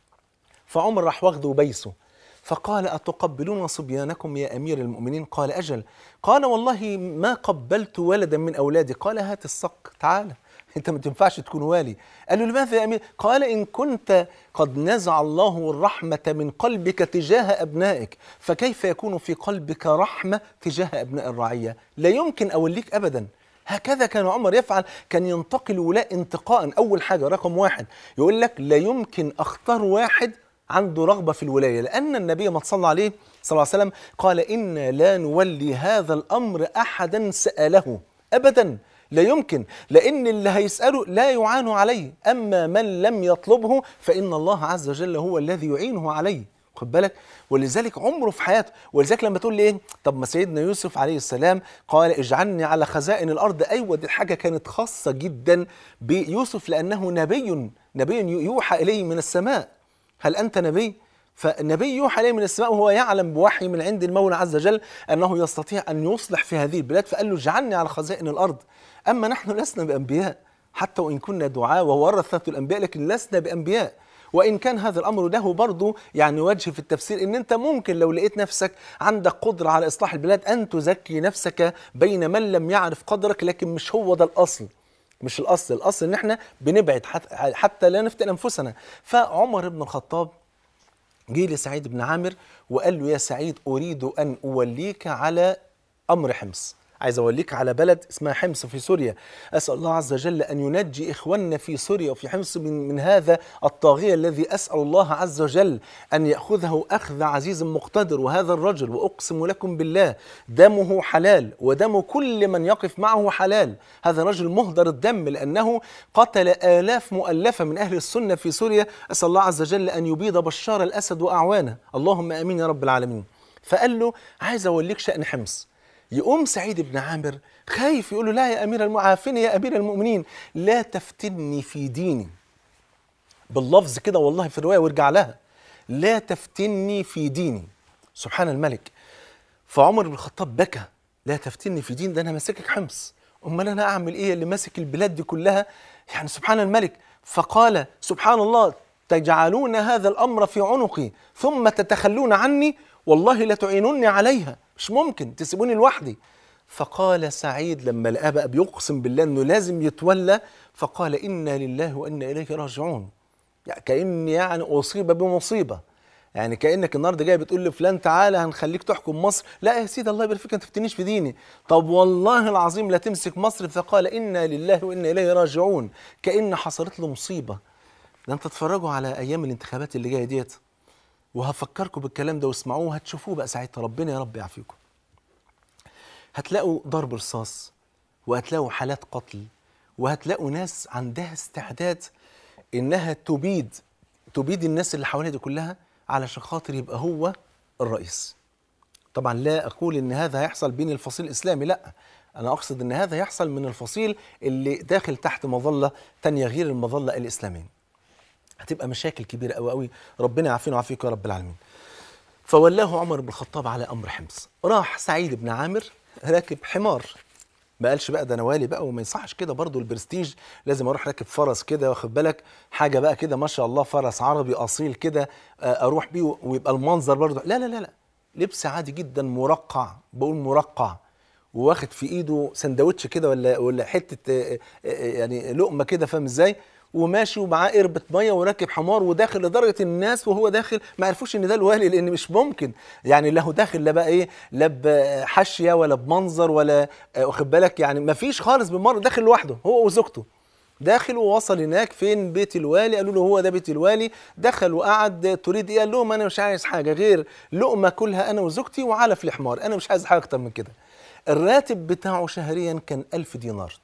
فعمر راح واخده وبيسه فقال أتقبلون صبيانكم يا أمير المؤمنين قال أجل قال والله ما قبلت ولدا من أولادي قال هات الصك تعال أنت ما تنفعش تكون والي قال له لماذا يا أمير قال إن كنت قد نزع الله الرحمة من قلبك تجاه أبنائك فكيف يكون في قلبك رحمة تجاه أبناء الرعية لا يمكن أوليك أبدا هكذا كان عمر يفعل كان ينتقي الولاء انتقاء أول حاجة رقم واحد يقول لك لا يمكن أختار واحد عنده رغبة في الولاية لأن النبي ما صلى عليه صلى الله عليه وسلم قال إن لا نولي هذا الأمر أحدا سأله أبدا لا يمكن لأن اللي هيسأله لا يعان عليه أما من لم يطلبه فإن الله عز وجل هو الذي يعينه عليه خد بالك ولذلك عمره في حياته ولذلك لما تقول لي ايه طب ما سيدنا يوسف عليه السلام قال اجعلني على خزائن الارض ايوه دي حاجه كانت خاصه جدا بيوسف لانه نبي نبي يوحى اليه من السماء هل أنت نبي؟ فالنبي يوحى إليه من السماء وهو يعلم بوحي من عند المولى عز وجل أنه يستطيع أن يصلح في هذه البلاد فقال له اجعلني على خزائن الأرض أما نحن لسنا بأنبياء حتى وإن كنا دعاء وورثة الأنبياء لكن لسنا بأنبياء وإن كان هذا الأمر له برضه يعني وجه في التفسير إن أنت ممكن لو لقيت نفسك عندك قدرة على إصلاح البلاد أن تزكي نفسك بين من لم يعرف قدرك لكن مش هو ده الأصل مش الاصل الاصل ان احنا بنبعد حت- حتى لا نفتن انفسنا فعمر بن الخطاب جه لسعيد بن عامر وقال له يا سعيد اريد ان اوليك على امر حمص عايز اوليك على بلد اسمها حمص في سوريا اسال الله عز وجل ان ينجي اخواننا في سوريا وفي حمص من, من هذا الطاغيه الذي اسال الله عز وجل ان ياخذه اخذ عزيز مقتدر وهذا الرجل واقسم لكم بالله دمه حلال ودم كل من يقف معه حلال هذا رجل مهدر الدم لانه قتل الاف مؤلفه من اهل السنه في سوريا اسال الله عز وجل ان يبيد بشار الاسد واعوانه اللهم امين يا رب العالمين فقال له عايز اوليك شان حمص يقوم سعيد بن عامر خايف يقول له لا يا امير المعافين يا امير المؤمنين لا تفتني في ديني باللفظ كده والله في الروايه وارجع لها لا تفتني في ديني سبحان الملك فعمر بن الخطاب بكى لا تفتني في دين ده انا ماسكك حمص امال انا اعمل ايه اللي ماسك البلاد دي كلها يعني سبحان الملك فقال سبحان الله تجعلون هذا الامر في عنقي ثم تتخلون عني والله لتعينوني عليها مش ممكن تسيبوني لوحدي فقال سعيد لما لقاه بقى بيقسم بالله انه لازم يتولى فقال انا لله وانا اليه راجعون يعني كان يعني اصيب بمصيبه يعني كانك النهارده جاي بتقول لفلان تعالى هنخليك تحكم مصر لا يا سيدي الله يبارك فيك انت تفتنيش في ديني طب والله العظيم لا تمسك مصر فقال انا لله وانا اليه راجعون كان حصلت له مصيبه ده انت تتفرجوا على ايام الانتخابات اللي جايه ديت وهفكركم بالكلام ده واسمعوه هتشوفوه بقى ساعتها ربنا يا رب يعافيكم هتلاقوا ضرب رصاص وهتلاقوا حالات قتل وهتلاقوا ناس عندها استعداد انها تبيد تبيد الناس اللي حواليها دي كلها علشان خاطر يبقى هو الرئيس طبعا لا اقول ان هذا هيحصل بين الفصيل الاسلامي لا انا اقصد ان هذا يحصل من الفصيل اللي داخل تحت مظله تانية غير المظله الاسلاميه هتبقى مشاكل كبيره قوي قوي ربنا يعافينا ويعافيك يا رب العالمين فولاه عمر بن الخطاب على امر حمص راح سعيد بن عامر راكب حمار ما قالش بقى ده انا والي بقى وما يصحش كده برضو البرستيج لازم اروح راكب فرس كده واخد بالك حاجه بقى كده ما شاء الله فرس عربي اصيل كده آه، اروح بيه ويبقى المنظر برضو لا لا لا لا لبس عادي جدا مرقع بقول مرقع وواخد في ايده سندوتش كده ولا ولا حته آه، آه، يعني لقمه كده فاهم ازاي وماشي ومعاه قربة ميه وراكب حمار وداخل لدرجه الناس وهو داخل ما عرفوش ان ده الوالي لان مش ممكن يعني لا هو داخل لا بقى ايه لا بحاشيه ولا بمنظر ولا آه، واخد بالك يعني ما فيش خالص بالمره داخل لوحده هو وزوجته داخل ووصل هناك فين بيت الوالي قالوا له هو ده بيت الوالي دخل وقعد تريد ايه قال لهم انا مش عايز حاجه غير لقمه كلها انا وزوجتي وعلف الحمار انا مش عايز حاجه اكتر من كده الراتب بتاعه شهريا كان ألف دينار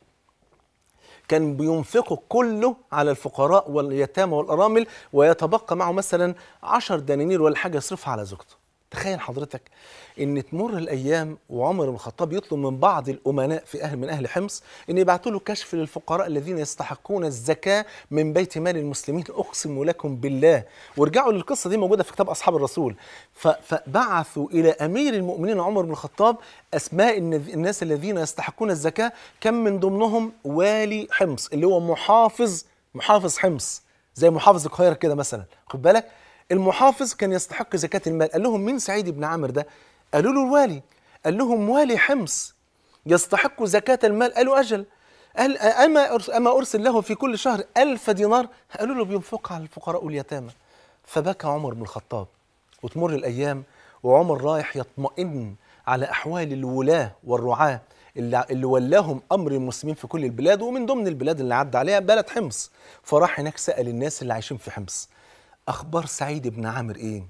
كان بينفقه كله على الفقراء واليتامى والأرامل ويتبقى معه مثلا عشر دنانير ولا حاجة يصرفها على زوجته تخيل حضرتك ان تمر الايام وعمر بن الخطاب يطلب من بعض الامناء في اهل من اهل حمص ان يبعثوا له كشف للفقراء الذين يستحقون الزكاه من بيت مال المسلمين اقسم لكم بالله وارجعوا للقصه دي موجوده في كتاب اصحاب الرسول ف- فبعثوا الى امير المؤمنين عمر بن الخطاب اسماء النذ- الناس الذين يستحقون الزكاه كان من ضمنهم والي حمص اللي هو محافظ محافظ حمص زي محافظ القاهره كده مثلا خد بالك المحافظ كان يستحق زكاة المال قال لهم مين سعيد بن عامر ده قالوا له الوالي قال لهم والي حمص يستحق زكاة المال قالوا أجل قال أما أرس- أما أرسل له في كل شهر ألف دينار قالوا له بينفق على الفقراء واليتامى فبكى عمر بن الخطاب وتمر الأيام وعمر رايح يطمئن على أحوال الولاة والرعاة اللي, اللي ولاهم أمر المسلمين في كل البلاد ومن ضمن البلاد اللي عدى عليها بلد حمص فراح هناك سأل الناس اللي عايشين في حمص أخبار سعيد بن عامر إيه؟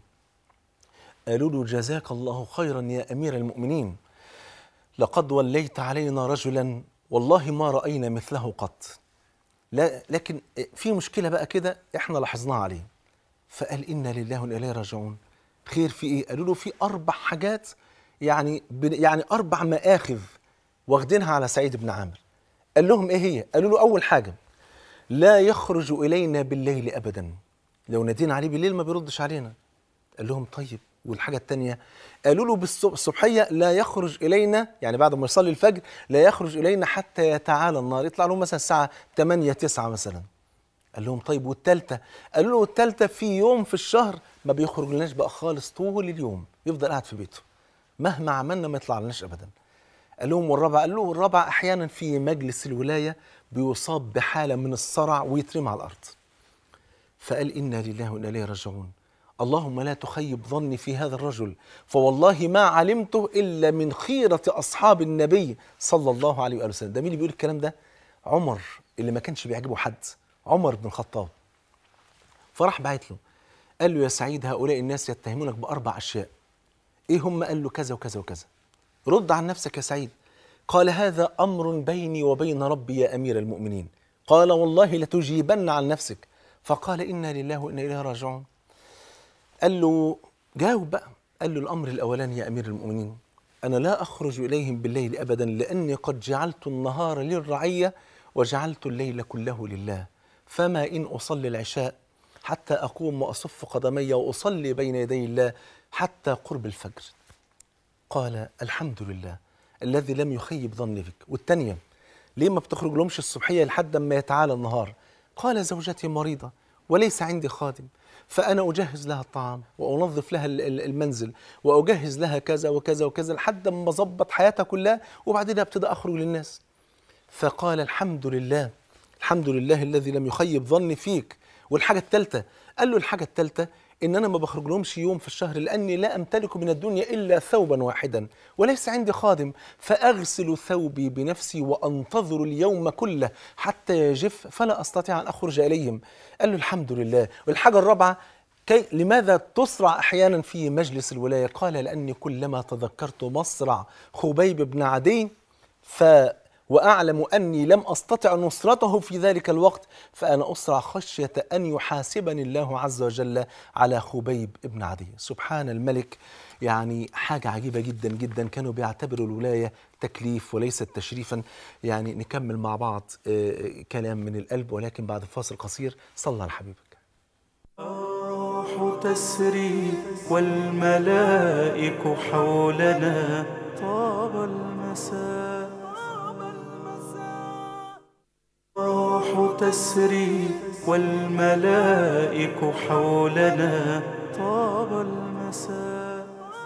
قالوا له جزاك الله خيرا يا أمير المؤمنين لقد وليت علينا رجلا والله ما رأينا مثله قط لا لكن في مشكلة بقى كده احنا لاحظناها عليه فقال إنا لله وإنا إليه راجعون خير في إيه؟ قالوا له في أربع حاجات يعني بن- يعني أربع مآخذ واخدينها على سعيد بن عامر قال لهم إيه هي؟ قالوا له أول حاجة لا يخرج إلينا بالليل أبدا لو نادينا عليه بالليل ما بيردش علينا قال لهم طيب والحاجة التانية قالوا له بالصبح الصبحية لا يخرج إلينا يعني بعد ما يصلي الفجر لا يخرج إلينا حتى يتعالى النار يطلع لهم مثلا الساعة 8 9 مثلا قال لهم طيب والتالتة قالوا له والتالتة في يوم في الشهر ما بيخرج لناش بقى خالص طول اليوم يفضل قاعد في بيته مهما عملنا ما يطلع لناش أبدا قال لهم والرابع قال له والرابع أحيانا في مجلس الولاية بيصاب بحالة من الصرع ويترمى على الأرض فقال إنا لله وإنا إليه راجعون اللهم لا تخيب ظني في هذا الرجل فوالله ما علمته إلا من خيرة أصحاب النبي صلى الله عليه وآله وسلم ده مين اللي بيقول الكلام ده عمر اللي ما كانش بيعجبه حد عمر بن الخطاب فراح بعت له قال له يا سعيد هؤلاء الناس يتهمونك بأربع أشياء إيه هم قال له كذا وكذا وكذا رد عن نفسك يا سعيد قال هذا أمر بيني وبين ربي يا أمير المؤمنين قال والله لتجيبن عن نفسك فقال إنا لله وإنا إليه راجعون قال له جاوب بقى قال له الأمر الأولاني يا أمير المؤمنين أنا لا أخرج إليهم بالليل أبدا لأني قد جعلت النهار للرعية وجعلت الليل كله لله فما إن أصلي العشاء حتى أقوم وأصف قدمي وأصلي بين يدي الله حتى قرب الفجر قال الحمد لله الذي لم يخيب ظني بك والتانية ليه ما بتخرج لهمش الصبحية لحد ما يتعالى النهار قال زوجتي مريضة وليس عندي خادم فأنا أجهز لها الطعام وأنظف لها ال- ال- المنزل وأجهز لها كذا وكذا وكذا لحد ما أظبط حياتها كلها وبعدين أبتدي أخرج للناس فقال الحمد لله الحمد لله الذي لم يخيب ظني فيك والحاجة الثالثة قال له الحاجة الثالثة إن أنا ما بخرج لهمش يوم في الشهر لأني لا أمتلك من الدنيا إلا ثوبا واحدا وليس عندي خادم فأغسل ثوبي بنفسي وأنتظر اليوم كله حتى يجف فلا أستطيع أن أخرج إليهم قال له الحمد لله والحاجة الرابعة كي لماذا تسرع احيانا في مجلس الولايه؟ قال لاني كلما تذكرت مصرع خبيب بن عدي ف واعلم اني لم استطع نصرته في ذلك الوقت فانا اسرع خشيه ان يحاسبني الله عز وجل على خبيب بن عدي، سبحان الملك يعني حاجه عجيبه جدا جدا كانوا بيعتبروا الولايه تكليف وليست تشريفا، يعني نكمل مع بعض آه، كلام من القلب ولكن بعد فاصل قصير صلى على حبيبك. الروح تسري والملائك حولنا طاب المساء الروح تسري والملائك حولنا طاب المساء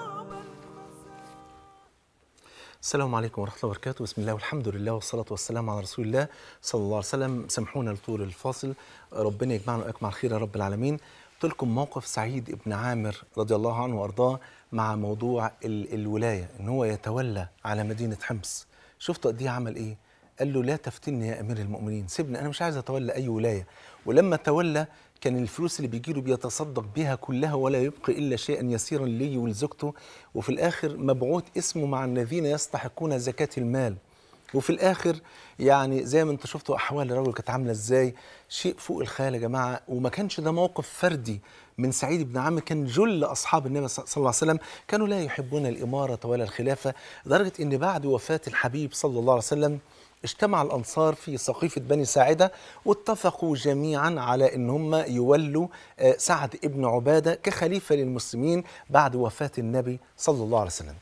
السلام عليكم ورحمة الله وبركاته بسم الله والحمد لله والصلاة والسلام على رسول الله صلى الله عليه وسلم سامحونا لطول الفاصل ربنا يجمعنا وإياكم على خير يا رب العالمين قلت لكم موقف سعيد ابن عامر رضي الله عنه وأرضاه مع موضوع ال الولاية إن هو يتولى على مدينة حمص شفتوا قد إيه عمل إيه قال له لا تفتني يا أمير المؤمنين سيبني أنا مش عايز أتولى أي ولاية ولما تولى كان الفلوس اللي بيجيله بيتصدق بها كلها ولا يبقي الا شيئا يسيرا لي ولزوجته وفي الاخر مبعوث اسمه مع الذين يستحقون زكاه المال وفي الاخر يعني زي ما انتم شفتوا احوال الرجل كانت عامله ازاي شيء فوق الخيال يا جماعه وما كانش ده موقف فردي من سعيد بن عامر كان جل اصحاب النبي صلى الله عليه وسلم كانوا لا يحبون الاماره ولا الخلافه لدرجه ان بعد وفاه الحبيب صلى الله عليه وسلم اجتمع الأنصار في سقيفة بني ساعدة واتفقوا جميعا على أن هم يولوا آه، سعد ابن عبادة كخليفة للمسلمين بعد وفاة النبي صلى الله عليه وسلم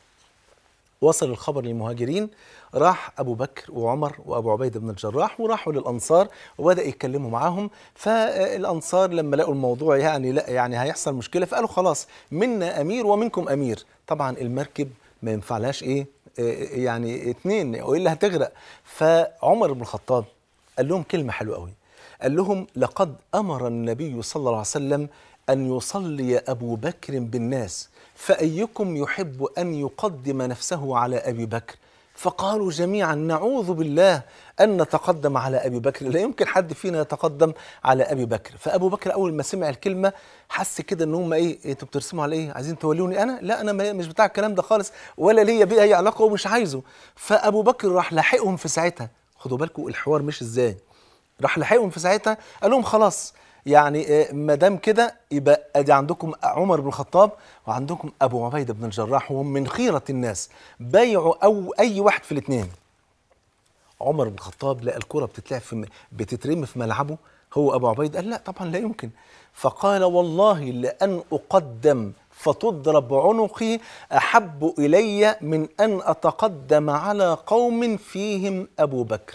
وصل الخبر للمهاجرين راح أبو بكر وعمر وأبو عبيدة بن الجراح وراحوا للأنصار وبدأ يتكلموا معاهم فالأنصار لما لقوا الموضوع يعني لا يعني هيحصل مشكلة فقالوا خلاص منا أمير ومنكم أمير طبعا المركب ما ينفعلهاش إيه آه، يعني اتنين والا هتغرق فعمر بن الخطاب قال لهم كلمه حلوه قوي قال لهم لقد امر النبي صلى الله عليه وسلم ان يصلي ابو بكر بالناس فايكم يحب ان يقدم نفسه على ابي بكر فقالوا جميعا نعوذ بالله ان نتقدم على ابي بكر لا يمكن حد فينا يتقدم على ابي بكر فابو بكر اول ما سمع الكلمه حس كده ان هم ايه انتوا بترسموا على ايه عايزين تولوني انا لا انا ما- مش بتاع الكلام ده خالص ولا ليا بيه اي علاقه ومش عايزه فابو بكر راح لاحقهم في ساعتها خدوا بالكم الحوار مش ازاي راح لحقهم في ساعتها قال لهم خلاص يعني ما دام كده يبقى ادي عندكم عمر بن الخطاب وعندكم ابو عبيده بن الجراح وهم من خيره الناس بايعوا او اي واحد في الاثنين عمر بن الخطاب لقى الكرة بتتلعب في بتترمي في ملعبه هو ابو عبيد قال لا طبعا لا يمكن فقال والله لان اقدم فتضرب عنقي احب الي من ان اتقدم على قوم فيهم ابو بكر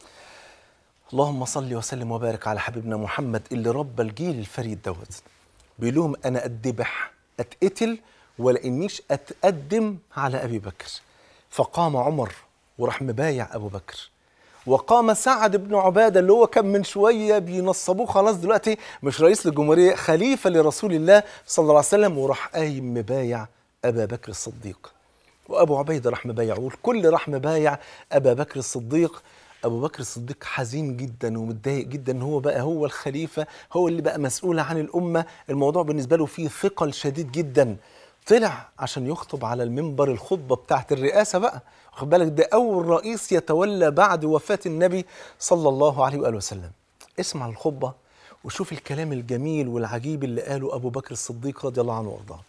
اللهم صل وسلم وبارك على حبيبنا محمد اللي ربى الجيل الفريد دوت بيقول لهم انا اتذبح اتقتل ولا انيش اتقدم على ابي بكر فقام عمر وراح مبايع ابو بكر وقام سعد بن عباده اللي هو كان من شويه بينصبوه خلاص دلوقتي مش رئيس للجمهوريه خليفه لرسول الله صلى الله عليه وسلم وراح قايم مبايع ابا بكر الصديق وابو عبيده راح مبايعه والكل راح مبايع ابا بكر الصديق ابو بكر الصديق حزين جدا ومتضايق جدا ان هو بقى هو الخليفه هو اللي بقى مسؤول عن الامه الموضوع بالنسبه له فيه ثقل شديد جدا طلع عشان يخطب على المنبر الخطبه بتاعت الرئاسه بقى واخد بالك ده اول رئيس يتولى بعد وفاه النبي صلى الله عليه واله وسلم اسمع الخطبه وشوف الكلام الجميل والعجيب اللي قاله ابو بكر الصديق رضي الله عنه وارضاه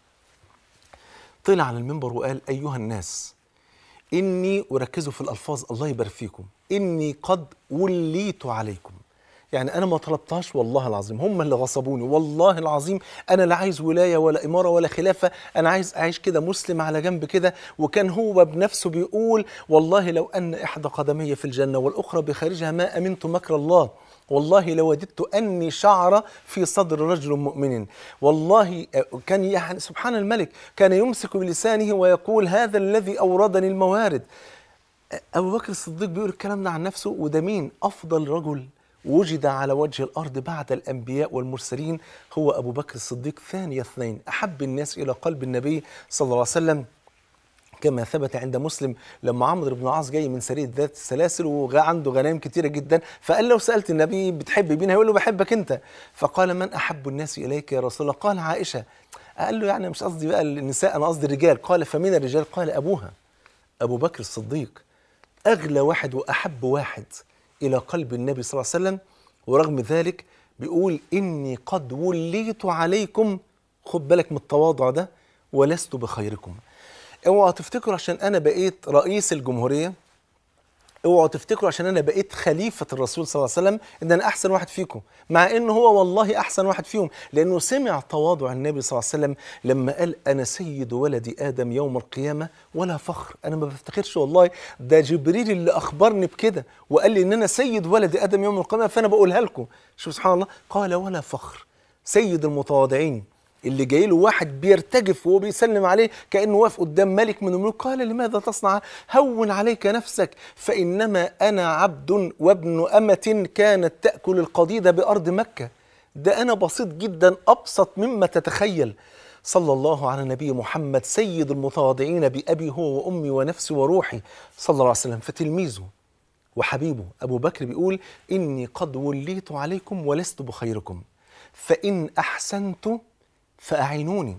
طلع على المنبر وقال ايها الناس إني وركزوا في الألفاظ الله يبارك فيكم إني قد وليت عليكم يعني أنا ما طلبتهاش والله العظيم هم اللي غصبوني والله العظيم أنا لا عايز ولاية ولا إمارة ولا خلافة أنا عايز أعيش كده مسلم على جنب كده وكان هو بنفسه بيقول والله لو أن إحدى قدمي في الجنة والأخرى بخارجها ما أمنت مكر الله والله لوددت أني شعر في صدر رجل مؤمن والله آه، كان يعني سبحان الملك كان يمسك بلسانه ويقول هذا الذي أوردني الموارد آه، أبو بكر الصديق بيقول الكلام ده عن نفسه وده مين أفضل رجل وجد على وجه الأرض بعد الأنبياء والمرسلين هو أبو بكر الصديق ثاني اثنين أحب الناس إلى قلب النبي صلى الله عليه وسلم كما ثبت عند مسلم لما عمرو بن العاص جاي من سريه ذات السلاسل وعنده غنائم كتيره جدا فقال لو سالت النبي بتحب مين هيقول له بحبك انت فقال من احب الناس اليك يا رسول الله قال عائشه قال له يعني مش قصدي بقى النساء انا قصدي الرجال قال فمن الرجال قال ابوها ابو بكر الصديق اغلى واحد واحب واحد الى قلب النبي صلى الله عليه وسلم ورغم ذلك بيقول اني قد وليت عليكم خد بالك من التواضع ده ولست بخيركم اوعوا تفتكروا عشان انا بقيت رئيس الجمهوريه اوعوا تفتكروا عشان انا بقيت خليفه الرسول صلى الله عليه وسلم ان انا احسن واحد فيكم مع ان هو والله احسن واحد فيهم لانه سمع تواضع النبي صلى الله عليه وسلم لما قال انا سيد ولد ادم يوم القيامه ولا فخر انا ما بفتخرش والله ده جبريل اللي اخبرني بكده وقال لي ان انا سيد ولد ادم يوم القيامه فانا بقولها لكم شوف سبحان الله قال ولا فخر سيد المتواضعين اللي جاي له واحد بيرتجف وهو بيسلم عليه كانه واقف قدام ملك من الملوك قال لماذا تصنع هون عليك نفسك فانما انا عبد وابن امه كانت تاكل القضيد بارض مكه ده انا بسيط جدا ابسط مما تتخيل صلى الله على نبي محمد سيد المتواضعين بابي هو وامي ونفسي وروحي صلى الله عليه وسلم فتلميذه وحبيبه ابو بكر بيقول اني قد وليت عليكم ولست بخيركم فان احسنت فأعينوني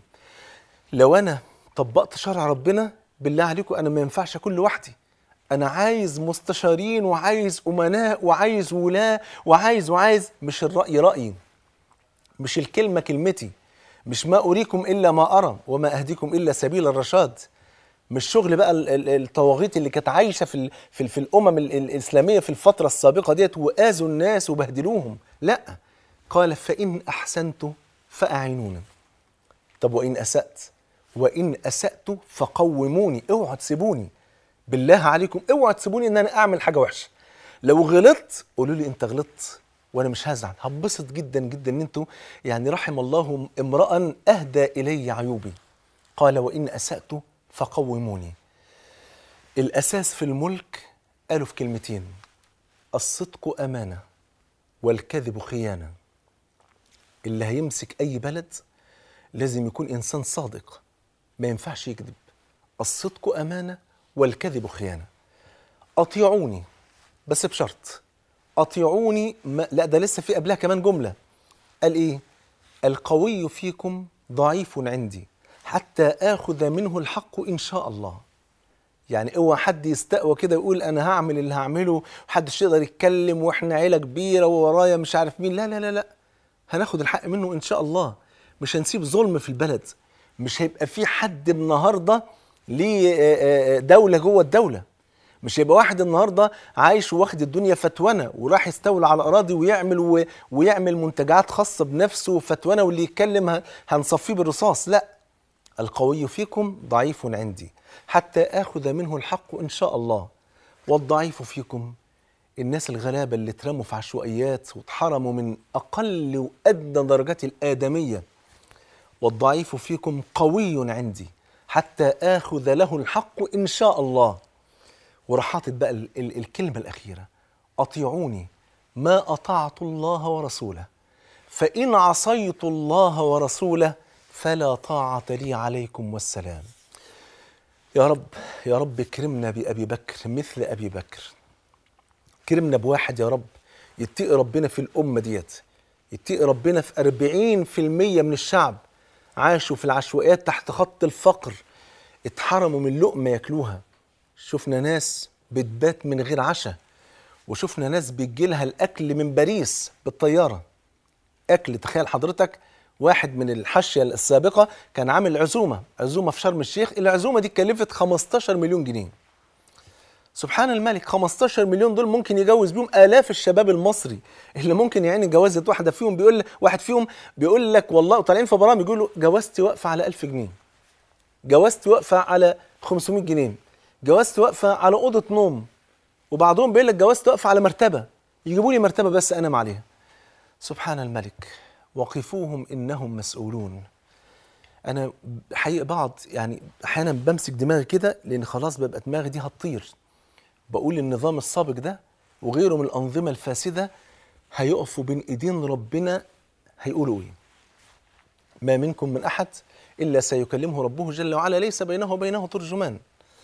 لو أنا طبقت شرع ربنا بالله عليكم أنا ما ينفعش أكون لوحدي أنا عايز مستشارين وعايز أمناء وعايز ولاة وعايز وعايز مش الرأي رأيي مش الكلمة كلمتي مش ما أريكم إلا ما أرى وما أهديكم إلا سبيل الرشاد مش شغل بقى ال- ال- الطواغيت اللي كانت عايشه في ال- في, ال- في الامم ال- الاسلاميه في الفتره السابقه ديت واذوا الناس وبهدلوهم لا قال فان احسنت فاعينونا طب وإن أسأت وإن أسأت فقوموني اوعوا تسيبوني بالله عليكم اوعوا تسيبوني إن أنا أعمل حاجة وحشة لو غلطت قولوا لي أنت غلطت وأنا مش هزعل هبسط جدا جدا إن أنتوا يعني رحم الله امرأ أهدى إلي عيوبي قال وإن أسأت فقوموني الأساس في الملك قالوا في كلمتين الصدق أمانة والكذب خيانة اللي هيمسك أي بلد لازم يكون انسان صادق ما ينفعش يكذب الصدق امانه والكذب خيانه اطيعوني بس بشرط اطيعوني ما لا ده لسه في قبلها كمان جمله قال ايه القوي فيكم ضعيف عندي حتى اخذ منه الحق ان شاء الله يعني اوعى حد يستقوى كده يقول انا هعمل اللي هعمله محدش يقدر يتكلم واحنا عيله كبيره وورايا مش عارف مين لا لا لا لا هناخد الحق منه ان شاء الله مش هنسيب ظلم في البلد مش هيبقى في حد النهارده ليه آه، آه، دوله جوه الدوله مش هيبقى واحد النهارده عايش واخد الدنيا فتوانه وراح يستولى على اراضي ويعمل و... ويعمل منتجعات خاصه بنفسه فتوانه واللي يتكلم ه- هنصفيه بالرصاص لا القوي فيكم ضعيف عندي حتى اخذ منه الحق ان شاء الله والضعيف فيكم الناس الغلابه اللي اترموا في عشوائيات واتحرموا من اقل وادنى درجات الادميه والضعيف فيكم قوي عندي حتى آخذ له الحق إن شاء الله وراح حاطط بقى ال- ال- الكلمة الأخيرة أطيعوني ما أطعت الله ورسوله فإن عصيت الله ورسوله فلا طاعة لي عليكم والسلام يا رب يا رب اكرمنا بأبي بكر مثل أبي بكر كرمنا بواحد يا رب يتقي ربنا في الأمة ديت يتقي ربنا في أربعين في المية من الشعب عاشوا في العشوائيات تحت خط الفقر اتحرموا من لقمة ياكلوها شفنا ناس بتبات من غير عشاء وشفنا ناس بيجيلها الأكل من باريس بالطيارة أكل تخيل حضرتك واحد من الحاشية السابقة كان عامل عزومة عزومة في شرم الشيخ العزومة دي كلفت 15 مليون جنيه سبحان الملك 15 مليون دول ممكن يجوز بيهم آلاف الشباب المصري اللي ممكن يعني جوازة واحدة فيهم بيقول واحد فيهم بيقول لك والله طالعين في برامج يقولوا جوازتي واقفة على 1000 جنيه جوازتي واقفة على 500 جنيه جوازتي واقفة على أوضة نوم وبعضهم بيقول لك جوازتي واقفة على مرتبة يجيبوا لي مرتبه بس انام عليها سبحان الملك وقفوهم انهم مسؤولون انا حقيقه بعض يعني احيانا بمسك دماغي كده لان خلاص ببقى دماغي دي هتطير بقول النظام السابق ده وغيره من الانظمه الفاسده هيقفوا بين ايدين ربنا هيقولوا ايه ما منكم من احد الا سيكلمه ربه جل وعلا ليس بينه وبينه ترجمان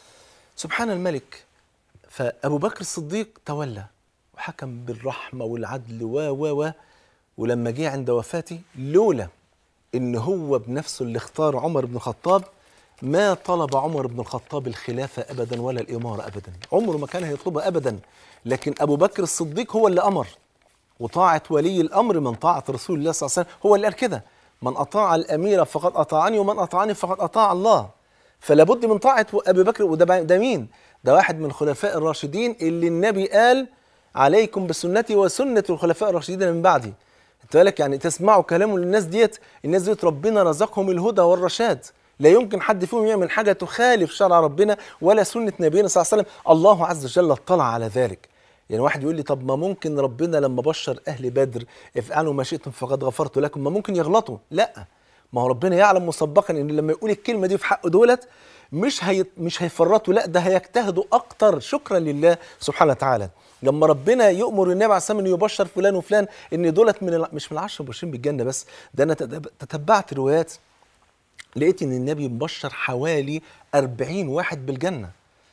سبحان الملك فابو بكر الصديق تولى وحكم بالرحمه والعدل و و و ولما جه عند وفاته لولا ان هو بنفسه اللي اختار عمر بن الخطاب ما طلب عمر بن الخطاب الخلافه ابدا ولا الاماره ابدا عمره ما كان هيطلبها ابدا لكن ابو بكر الصديق هو اللي امر وطاعه ولي الامر من طاعه رسول الله صلى الله عليه وسلم هو اللي قال كده من اطاع الامير فقد اطاعني ومن اطاعني فقد اطاع الله فلا بد من طاعه ابي بكر وده ده مين ده واحد من الخلفاء الراشدين اللي النبي قال عليكم بسنتي وسنه الخلفاء الراشدين من بعدي انت بالك يعني تسمعوا كلامه للناس ديت الناس ديت ربنا رزقهم الهدى والرشاد لا يمكن حد فيهم يعمل حاجه تخالف شرع ربنا ولا سنه نبينا صلى الله عليه وسلم الله عز وجل اطلع على ذلك يعني واحد يقول لي طب ما ممكن ربنا لما بشر اهل بدر افعلوا ما شئتم فقد غفرت لكم ما ممكن يغلطوا لا ما هو ربنا يعلم مسبقا ان لما يقول الكلمه دي في حق دولت مش هي مش هيفرطوا لا ده هيجتهدوا اكتر شكرا لله سبحانه وتعالى لما ربنا يؤمر النبي عليه الصلاه والسلام انه يبشر فلان وفلان ان دولت من الع... مش من العشر المبشرين بالجنه بس ده انا تتب- تتبعت روايات لقيت ان النبي مبشر حوالي 40 واحد بالجنه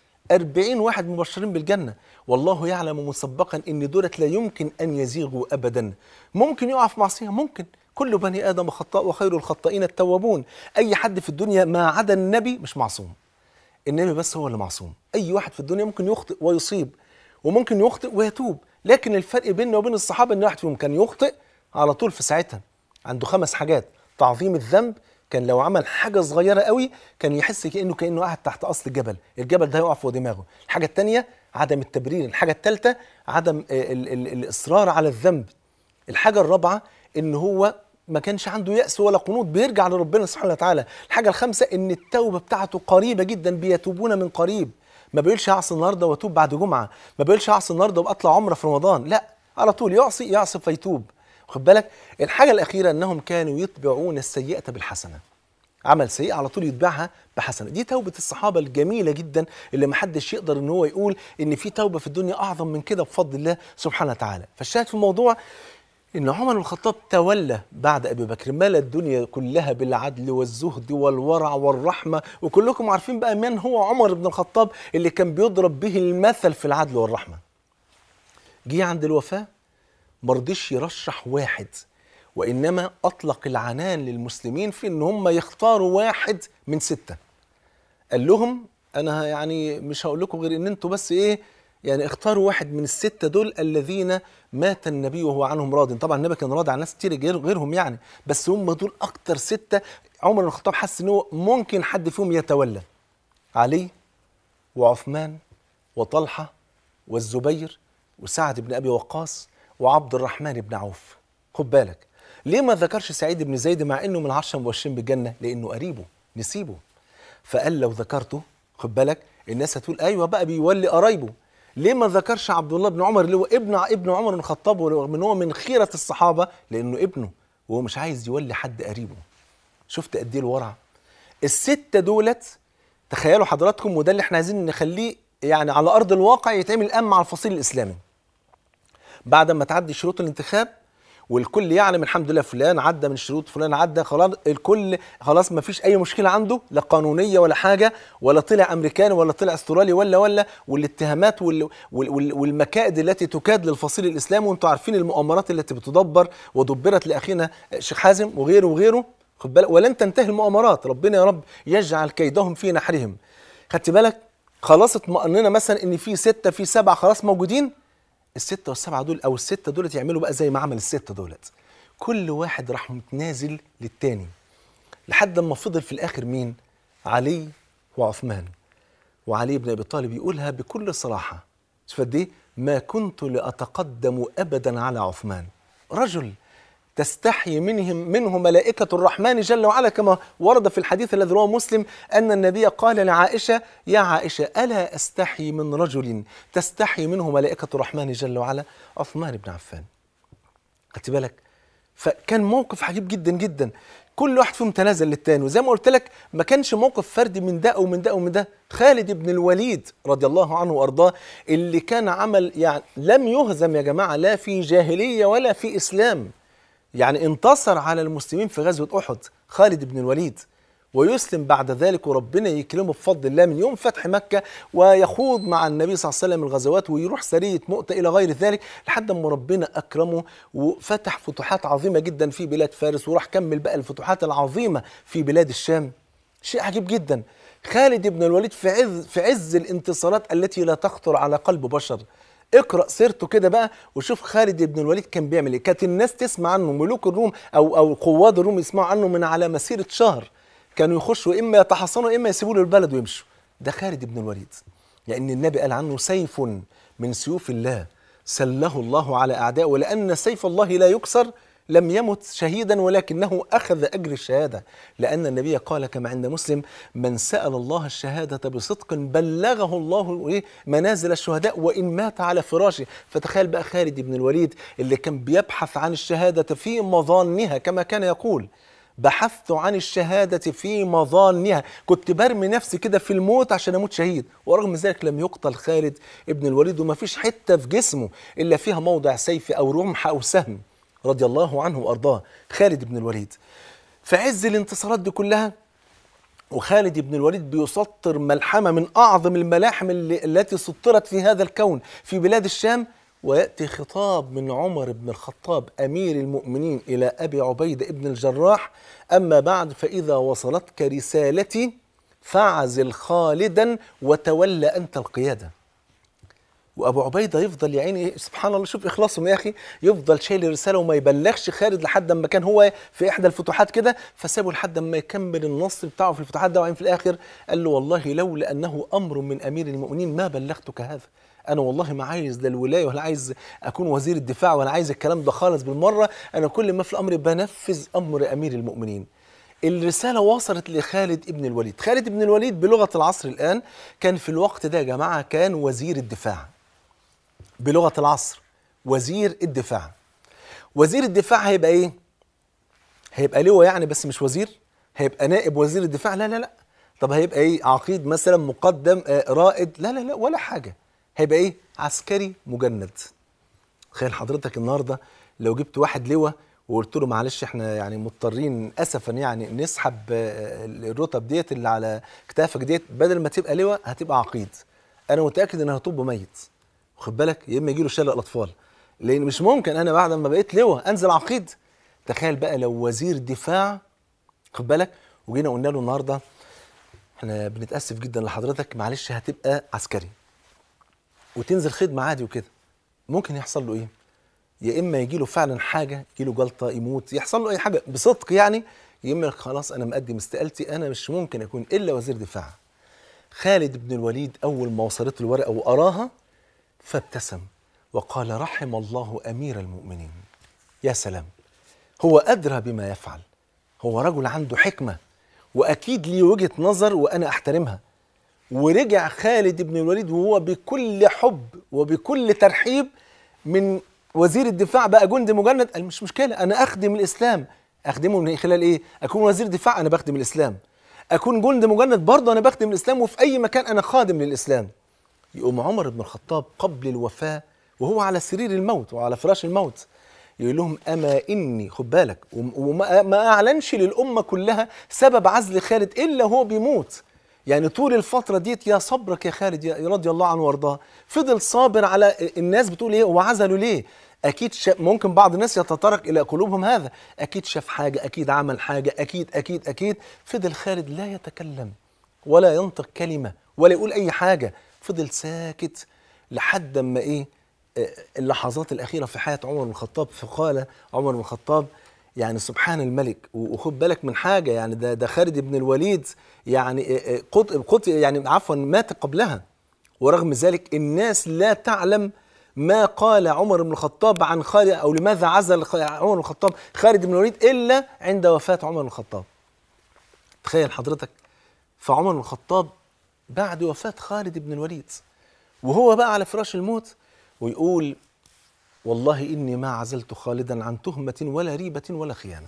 40 واحد مبشرين بالجنة والله يعلم مسبقا ان دولت لا يمكن ان يزيغوا ابدا ممكن يقع في معصية ممكن كل بني ادم خطاء وخير الخطائين التوابون اي حد في الدنيا ما عدا النبي مش معصوم النبي بس هو اللي معصوم اي واحد في الدنيا ممكن يخطئ ويصيب وممكن يخطئ ويتوب لكن الفرق بيننا وبين الصحابه ان واحد فيهم كان يخطئ على طول في ساعتها عنده خمس حاجات تعظيم الذنب كان لو عمل حاجه صغيره قوي كان يحس كانه كانه قاعد تحت اصل جبل الجبل ده هيقع فوق دماغه الحاجه الثانيه عدم التبرير الحاجه الثالثه عدم ال ال ال الاصرار على الذنب الحاجه الرابعه ان هو ما كانش عنده يأس ولا قنوط بيرجع لربنا سبحانه وتعالى الحاجة الخامسة إن التوبة بتاعته قريبة جدا بيتوبون من قريب ما بيقولش هعصي النهارده واتوب بعد جمعة ما بيقولش هعصي النهارده وأطلع عمرة في رمضان لا على طول يعصي يعصي فيتوب خد بالك الحاجة الأخيرة إنهم كانوا يتبعون السيئة بالحسنة عمل سيئة على طول يتبعها بحسنة دي توبة الصحابة الجميلة جدا اللي محدش يقدر ان هو يقول ان في توبة في الدنيا اعظم من كده بفضل الله سبحانه وتعالى فالشاهد في الموضوع ان عمر بن الخطاب تولى بعد ابي بكر ملا الدنيا كلها بالعدل والزهد والورع والرحمه وكلكم عارفين بقى من هو عمر بن الخطاب اللي كان بيضرب به المثل في العدل والرحمه جه عند الوفاه مرضيش يرشح واحد وانما اطلق العنان للمسلمين في ان هم يختاروا واحد من سته قال لهم انا يعني مش هقول لكم غير ان انتوا بس ايه يعني اختاروا واحد من الستة دول الذين مات النبي وهو عنهم راض طبعا النبي كان راضي عن ناس كتير غير غيرهم يعني بس هم دول اكتر ستة عمر بن الخطاب حس ان هو ممكن حد فيهم يتولى علي وعثمان وطلحة والزبير وسعد بن ابي وقاص وعبد الرحمن بن عوف خد بالك ليه ما ذكرش سعيد بن زيد مع انه من العشرة المبشرين بالجنة لانه قريبه نسيبه فقال لو ذكرته خد بالك الناس هتقول ايوه بقى بيولي قرايبه ليه ما ذكرش عبد الله بن عمر اللي هو ابن ابن عمر بن الخطاب ورغم ان هو من خيره الصحابه لانه ابنه وهو مش عايز يولي حد قريبه شفت قد ايه الورع السته دولت تخيلوا حضراتكم وده اللي احنا عايزين نخليه يعني على ارض الواقع يتعمل الان مع الفصيل الاسلامي بعد ما تعدي شروط الانتخاب والكل يعلم الحمد لله فلان عدى من شروط فلان عدى خلاص الكل خلاص ما فيش اي مشكله عنده لا قانونيه ولا حاجه ولا طلع امريكاني ولا طلع استرالي ولا ولا والاتهامات وال وال وال والمكائد التي تكاد للفصيل الاسلامي وانتم عارفين المؤامرات التي بتدبر ودبرت لاخينا الشيخ حازم وغيره وغيره خد بالك ولن تنتهي المؤامرات ربنا يا رب يجعل كيدهم في نحرهم خدت بالك خلاص اطمأننا مثلا ان في سته في سبعه خلاص موجودين الستة والسبعة دول أو الستة دولت يعملوا بقى زي ما عمل الستة دولت كل واحد راح متنازل للتاني لحد ما فضل في الآخر مين؟ علي وعثمان وعلي بن أبي طالب يقولها بكل صراحة شوف قد إيه؟ ما كنت لأتقدم أبدا على عثمان رجل تستحي منهم منه ملائكة الرحمن جل وعلا كما ورد في الحديث الذي رواه مسلم أن النبي قال لعائشة يا عائشة ألا أستحي من رجل تستحي منه ملائكة الرحمن جل وعلا عثمان بن عفان خدت بالك فكان موقف عجيب جدا جدا كل واحد فيهم تنازل للتاني وزي ما قلت لك ما كانش موقف فردي من ده او من ده او من ده خالد بن الوليد رضي الله عنه وارضاه اللي كان عمل يعني لم يهزم يا جماعه لا في جاهليه ولا في اسلام يعني انتصر على المسلمين في غزوه احد خالد بن الوليد ويسلم بعد ذلك وربنا يكرمه بفضل الله من يوم فتح مكة ويخوض مع النبي صلى الله عليه وسلم الغزوات ويروح سرية مؤتة إلى غير ذلك لحد ما ربنا أكرمه وفتح فتوحات عظيمة جدا في بلاد فارس وراح كمل بقى الفتوحات العظيمة في بلاد الشام شيء عجيب جدا خالد بن الوليد في عز في عز الانتصارات التي لا تخطر على قلب بشر اقرا سيرته كده بقى وشوف خالد بن الوليد كان بيعمل ايه كانت الناس تسمع عنه ملوك الروم او او قواد الروم يسمعوا عنه من على مسيره شهر كانوا يخشوا اما يتحصنوا اما يسيبوا له البلد ويمشوا ده خالد بن الوليد لان النبي قال عنه سيف من سيوف الله سله الله على اعدائه ولان سيف الله لا يكسر لم يمت شهيدا ولكنه اخذ اجر الشهاده لان النبي قال كما عند مسلم من سال الله الشهاده بصدق بلغه الله إيه؟ منازل الشهداء وان مات على فراشه فتخيل بقى خالد بن الوليد اللي كان بيبحث عن الشهاده في مظانها كما كان يقول بحثت عن الشهادة في مظانها كنت برمي نفسي كده في الموت عشان أموت شهيد ورغم ذلك لم يقتل خالد ابن الوليد وما فيش حتة في جسمه إلا فيها موضع سيف أو رمح أو سهم رضي الله عنه وأرضاه خالد بن الوليد في عز الانتصارات دي كلها وخالد بن الوليد بيسطر ملحمة من أعظم الملاحم اللي التي سطرت في هذا الكون في بلاد الشام ويأتي خطاب من عمر بن الخطاب أمير المؤمنين إلى أبي عبيدة بن الجراح أما بعد فإذا وصلتك رسالتي فاعزل خالدا وتولى أنت القيادة وابو عبيده يفضل يا عيني سبحان الله شوف اخلاصهم يا اخي يفضل شايل الرساله وما يبلغش خالد لحد ما كان هو في احدى الفتوحات كده فسابه لحد ما يكمل النص بتاعه في الفتوحات ده وبعدين في الاخر قال له والله لولا انه امر من امير المؤمنين ما بلغتك هذا انا والله ما عايز لا الولايه ولا عايز اكون وزير الدفاع ولا عايز الكلام ده خالص بالمره انا كل ما في الامر بنفذ امر امير المؤمنين الرسالة وصلت لخالد ابن الوليد خالد ابن الوليد بلغة العصر الآن كان في الوقت ده يا جماعة كان وزير الدفاع بلغة العصر وزير الدفاع وزير الدفاع هيبقى ايه هيبقى لواء يعني بس مش وزير هيبقى نائب وزير الدفاع لا لا لا طب هيبقى ايه عقيد مثلا مقدم آه رائد لا لا لا ولا حاجة هيبقى ايه عسكري مجند تخيل حضرتك النهارده لو جبت واحد لواء وقلت له معلش احنا يعني مضطرين اسفا يعني نسحب آه، الرتب ديت اللي على كتافك ديت بدل ما تبقى لواء هتبقى عقيد انا متاكد انها هتطب ميت واخد بالك يا اما يجي له شلل الاطفال لان مش ممكن انا بعد ما بقيت لواء انزل عقيد تخيل بقى لو وزير دفاع خد بالك وجينا قلنا له النهارده احنا بنتاسف جدا لحضرتك معلش هتبقى عسكري وتنزل خدمه عادي وكده ممكن يحصل له ايه يا اما يجي له فعلا حاجه يجي له جلطه يموت يحصل له اي حاجه بصدق يعني يا اما خلاص انا مقدم استقالتي انا مش ممكن اكون الا وزير دفاع خالد بن الوليد اول ما وصلته الورقه واراها فابتسم وقال رحم الله امير المؤمنين يا سلام هو ادرى بما يفعل هو رجل عنده حكمه واكيد ليه وجهه نظر وانا احترمها ورجع خالد بن الوليد وهو بكل حب وبكل ترحيب من وزير الدفاع بقى جندي مجند قال مش مشكله انا اخدم الاسلام اخدمه من خلال ايه اكون وزير دفاع انا بخدم الاسلام اكون جندي مجند برضه انا بخدم الاسلام وفي اي مكان انا خادم للاسلام يقوم عمر بن الخطاب قبل الوفاه وهو على سرير الموت وعلى فراش الموت يقول لهم اما اني خد بالك وم- وما ما اعلنش للامه كلها سبب عزل خالد الا هو بيموت يعني طول الفتره ديت يا صبرك يا خالد يا رضي الله عنه وارضاه فضل صابر على الناس بتقول ايه هو عزله ليه اكيد شاف ممكن بعض الناس يتطرق الى قلوبهم هذا اكيد شاف حاجه اكيد عمل حاجه اكيد اكيد اكيد فضل خالد لا يتكلم ولا ينطق كلمه ولا يقول اي حاجه فضل ساكت لحد ما ايه آه، اللحظات الاخيره في حياه عمر بن الخطاب فقال عمر بن الخطاب يعني سبحان الملك و- وخد بالك من حاجه يعني ده ده خالد بن الوليد يعني آه، آه، قط قط يعني عفوا مات قبلها ورغم ذلك الناس لا تعلم ما قال عمر بن الخطاب عن خالد او لماذا عزل خ- عمر بن الخطاب خالد بن الوليد الا عند وفاه عمر بن الخطاب تخيل حضرتك فعمر بن الخطاب بعد وفاه خالد بن الوليد وهو بقى على فراش الموت ويقول والله اني ما عزلت خالدا عن تهمه ولا ريبه ولا خيانه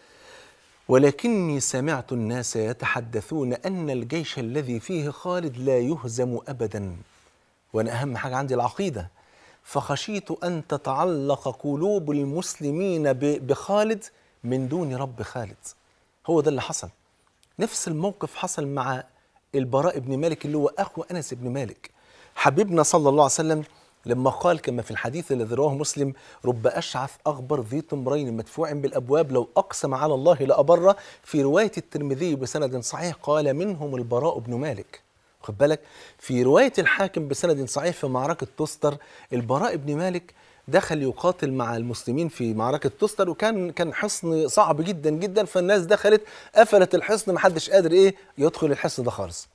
ولكني سمعت الناس يتحدثون ان الجيش الذي فيه خالد لا يهزم ابدا وانا اهم حاجه عندي العقيده فخشيت ان تتعلق قلوب المسلمين ب- بخالد من دون رب خالد هو ده اللي حصل نفس الموقف حصل مع البراء بن مالك اللي هو اخو انس بن مالك حبيبنا صلى الله عليه وسلم لما قال كما في الحديث الذي رواه مسلم رب اشعث اغبر ذي تمرين مدفوع بالابواب لو اقسم على الله لابره في روايه الترمذي بسند صحيح قال منهم البراء بن مالك خد بالك في روايه الحاكم بسند صحيح في معركه تستر البراء بن مالك دخل يقاتل مع المسلمين في معركه تستر وكان كان حصن صعب جدا جدا فالناس دخلت قفلت الحصن محدش قادر ايه يدخل الحصن ده خالص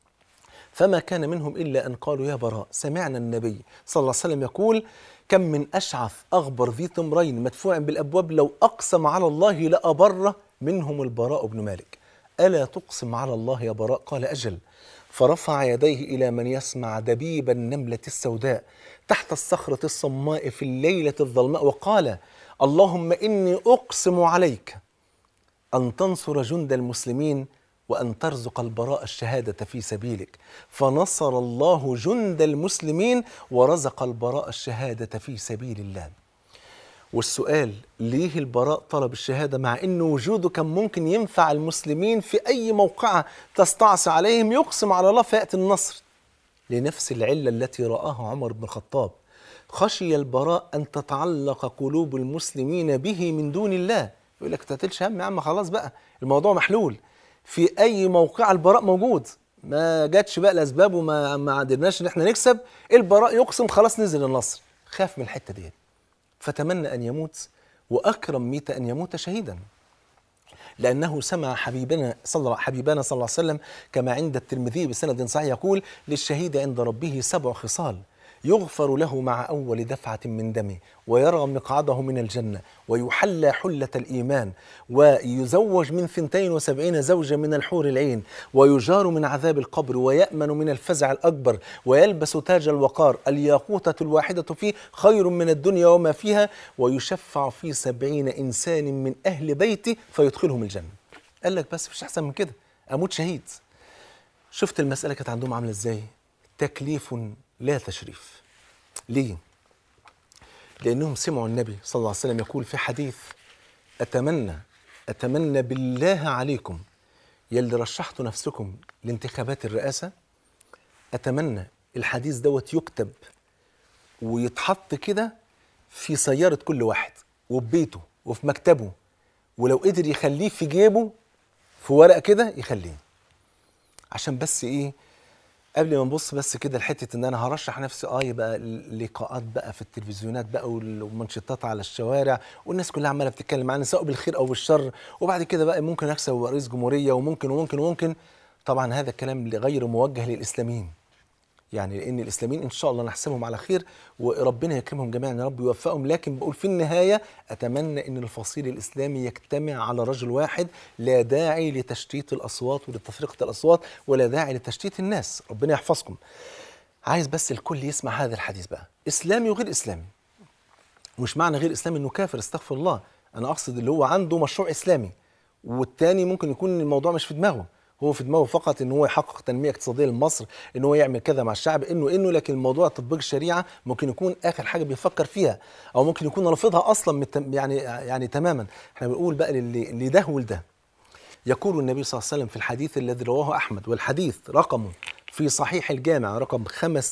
فما كان منهم الا ان قالوا يا براء سمعنا النبي صلى الله عليه وسلم يقول كم من اشعث اغبر ذي تمرين مدفوع بالابواب لو اقسم على الله لابره منهم البراء بن مالك الا تقسم على الله يا براء قال اجل فرفع يديه الى من يسمع دبيب النمله السوداء تحت الصخره الصماء في الليله الظلماء وقال اللهم اني اقسم عليك أن تنصر جند المسلمين وأن ترزق البراء الشهادة في سبيلك فنصر الله جند المسلمين ورزق البراء الشهادة في سبيل الله والسؤال ليه البراء طلب الشهادة مع أن وجوده كان ممكن ينفع المسلمين في أي موقعة تستعصي عليهم يقسم على الله فيأتي النصر لنفس العلة التي رآها عمر بن الخطاب خشي البراء أن تتعلق قلوب المسلمين به من دون الله يقول لك تتلش هم يا عم خلاص بقى الموضوع محلول في أي موقع البراء موجود ما جاتش بقى الأسباب وما ما قدرناش إن احنا نكسب البراء يقسم خلاص نزل النصر خاف من الحتة دي فتمنى أن يموت وأكرم ميت أن يموت شهيدا لأنه سمع حبيبنا صلى حبيبنا صلى الله عليه وسلم كما عند الترمذي بسند صحيح يقول للشهيد عند ربه سبع خصال يغفر له مع أول دفعة من دمه ويرى مقعده من الجنة ويحلى حلة الإيمان ويزوج من ثنتين وسبعين زوجة من الحور العين ويجار من عذاب القبر ويأمن من الفزع الأكبر ويلبس تاج الوقار الياقوتة الواحدة فيه خير من الدنيا وما فيها ويشفع في سبعين إنسان من أهل بيتي فيدخلهم الجنة قال لك بس مش أحسن من كده أموت شهيد شفت المسألة كانت عندهم عاملة إزاي تكليف لا تشريف ليه لأنهم سمعوا النبي صلى الله عليه وسلم يقول في حديث أتمنى أتمنى بالله عليكم يلي رشحتوا نفسكم لانتخابات الرئاسة أتمنى الحديث دوت يكتب ويتحط كده في سيارة كل واحد وفي بيته وفي مكتبه ولو قدر يخليه في جيبه في ورقة كده يخليه عشان بس ايه قبل ما نبص بس كده لحته ان انا هرشح نفسي اه يبقى لقاءات بقى في التلفزيونات بقى والمنشطات على الشوارع والناس كلها عماله بتتكلم عني سواء بالخير او بالشر وبعد كده بقى ممكن اكسب وابقى رئيس جمهوريه وممكن وممكن وممكن طبعا هذا الكلام غير موجه للاسلاميين يعني لان الاسلاميين ان شاء الله نحسبهم على خير وربنا يكرمهم جميعا يا رب ويوفقهم لكن بقول في النهايه اتمنى ان الفصيل الاسلامي يجتمع على رجل واحد لا داعي لتشتيت الاصوات ولتفرقه الاصوات ولا داعي لتشتيت الناس ربنا يحفظكم عايز بس الكل يسمع هذا الحديث بقى اسلامي وغير اسلامي مش معنى غير اسلامي انه كافر استغفر الله انا اقصد اللي هو عنده مشروع اسلامي والتاني ممكن يكون الموضوع مش في دماغه هو في دماغه فقط ان هو يحقق تنميه اقتصاديه لمصر ان هو يعمل كذا مع الشعب انه انه لكن موضوع تطبيق الشريعه ممكن يكون اخر حاجه بيفكر فيها او ممكن يكون رافضها اصلا من يعني يعني تماما احنا بنقول بقى للي لده ولده يقول النبي صلى الله عليه وسلم في الحديث الذي رواه احمد والحديث رقمه في صحيح الجامع رقم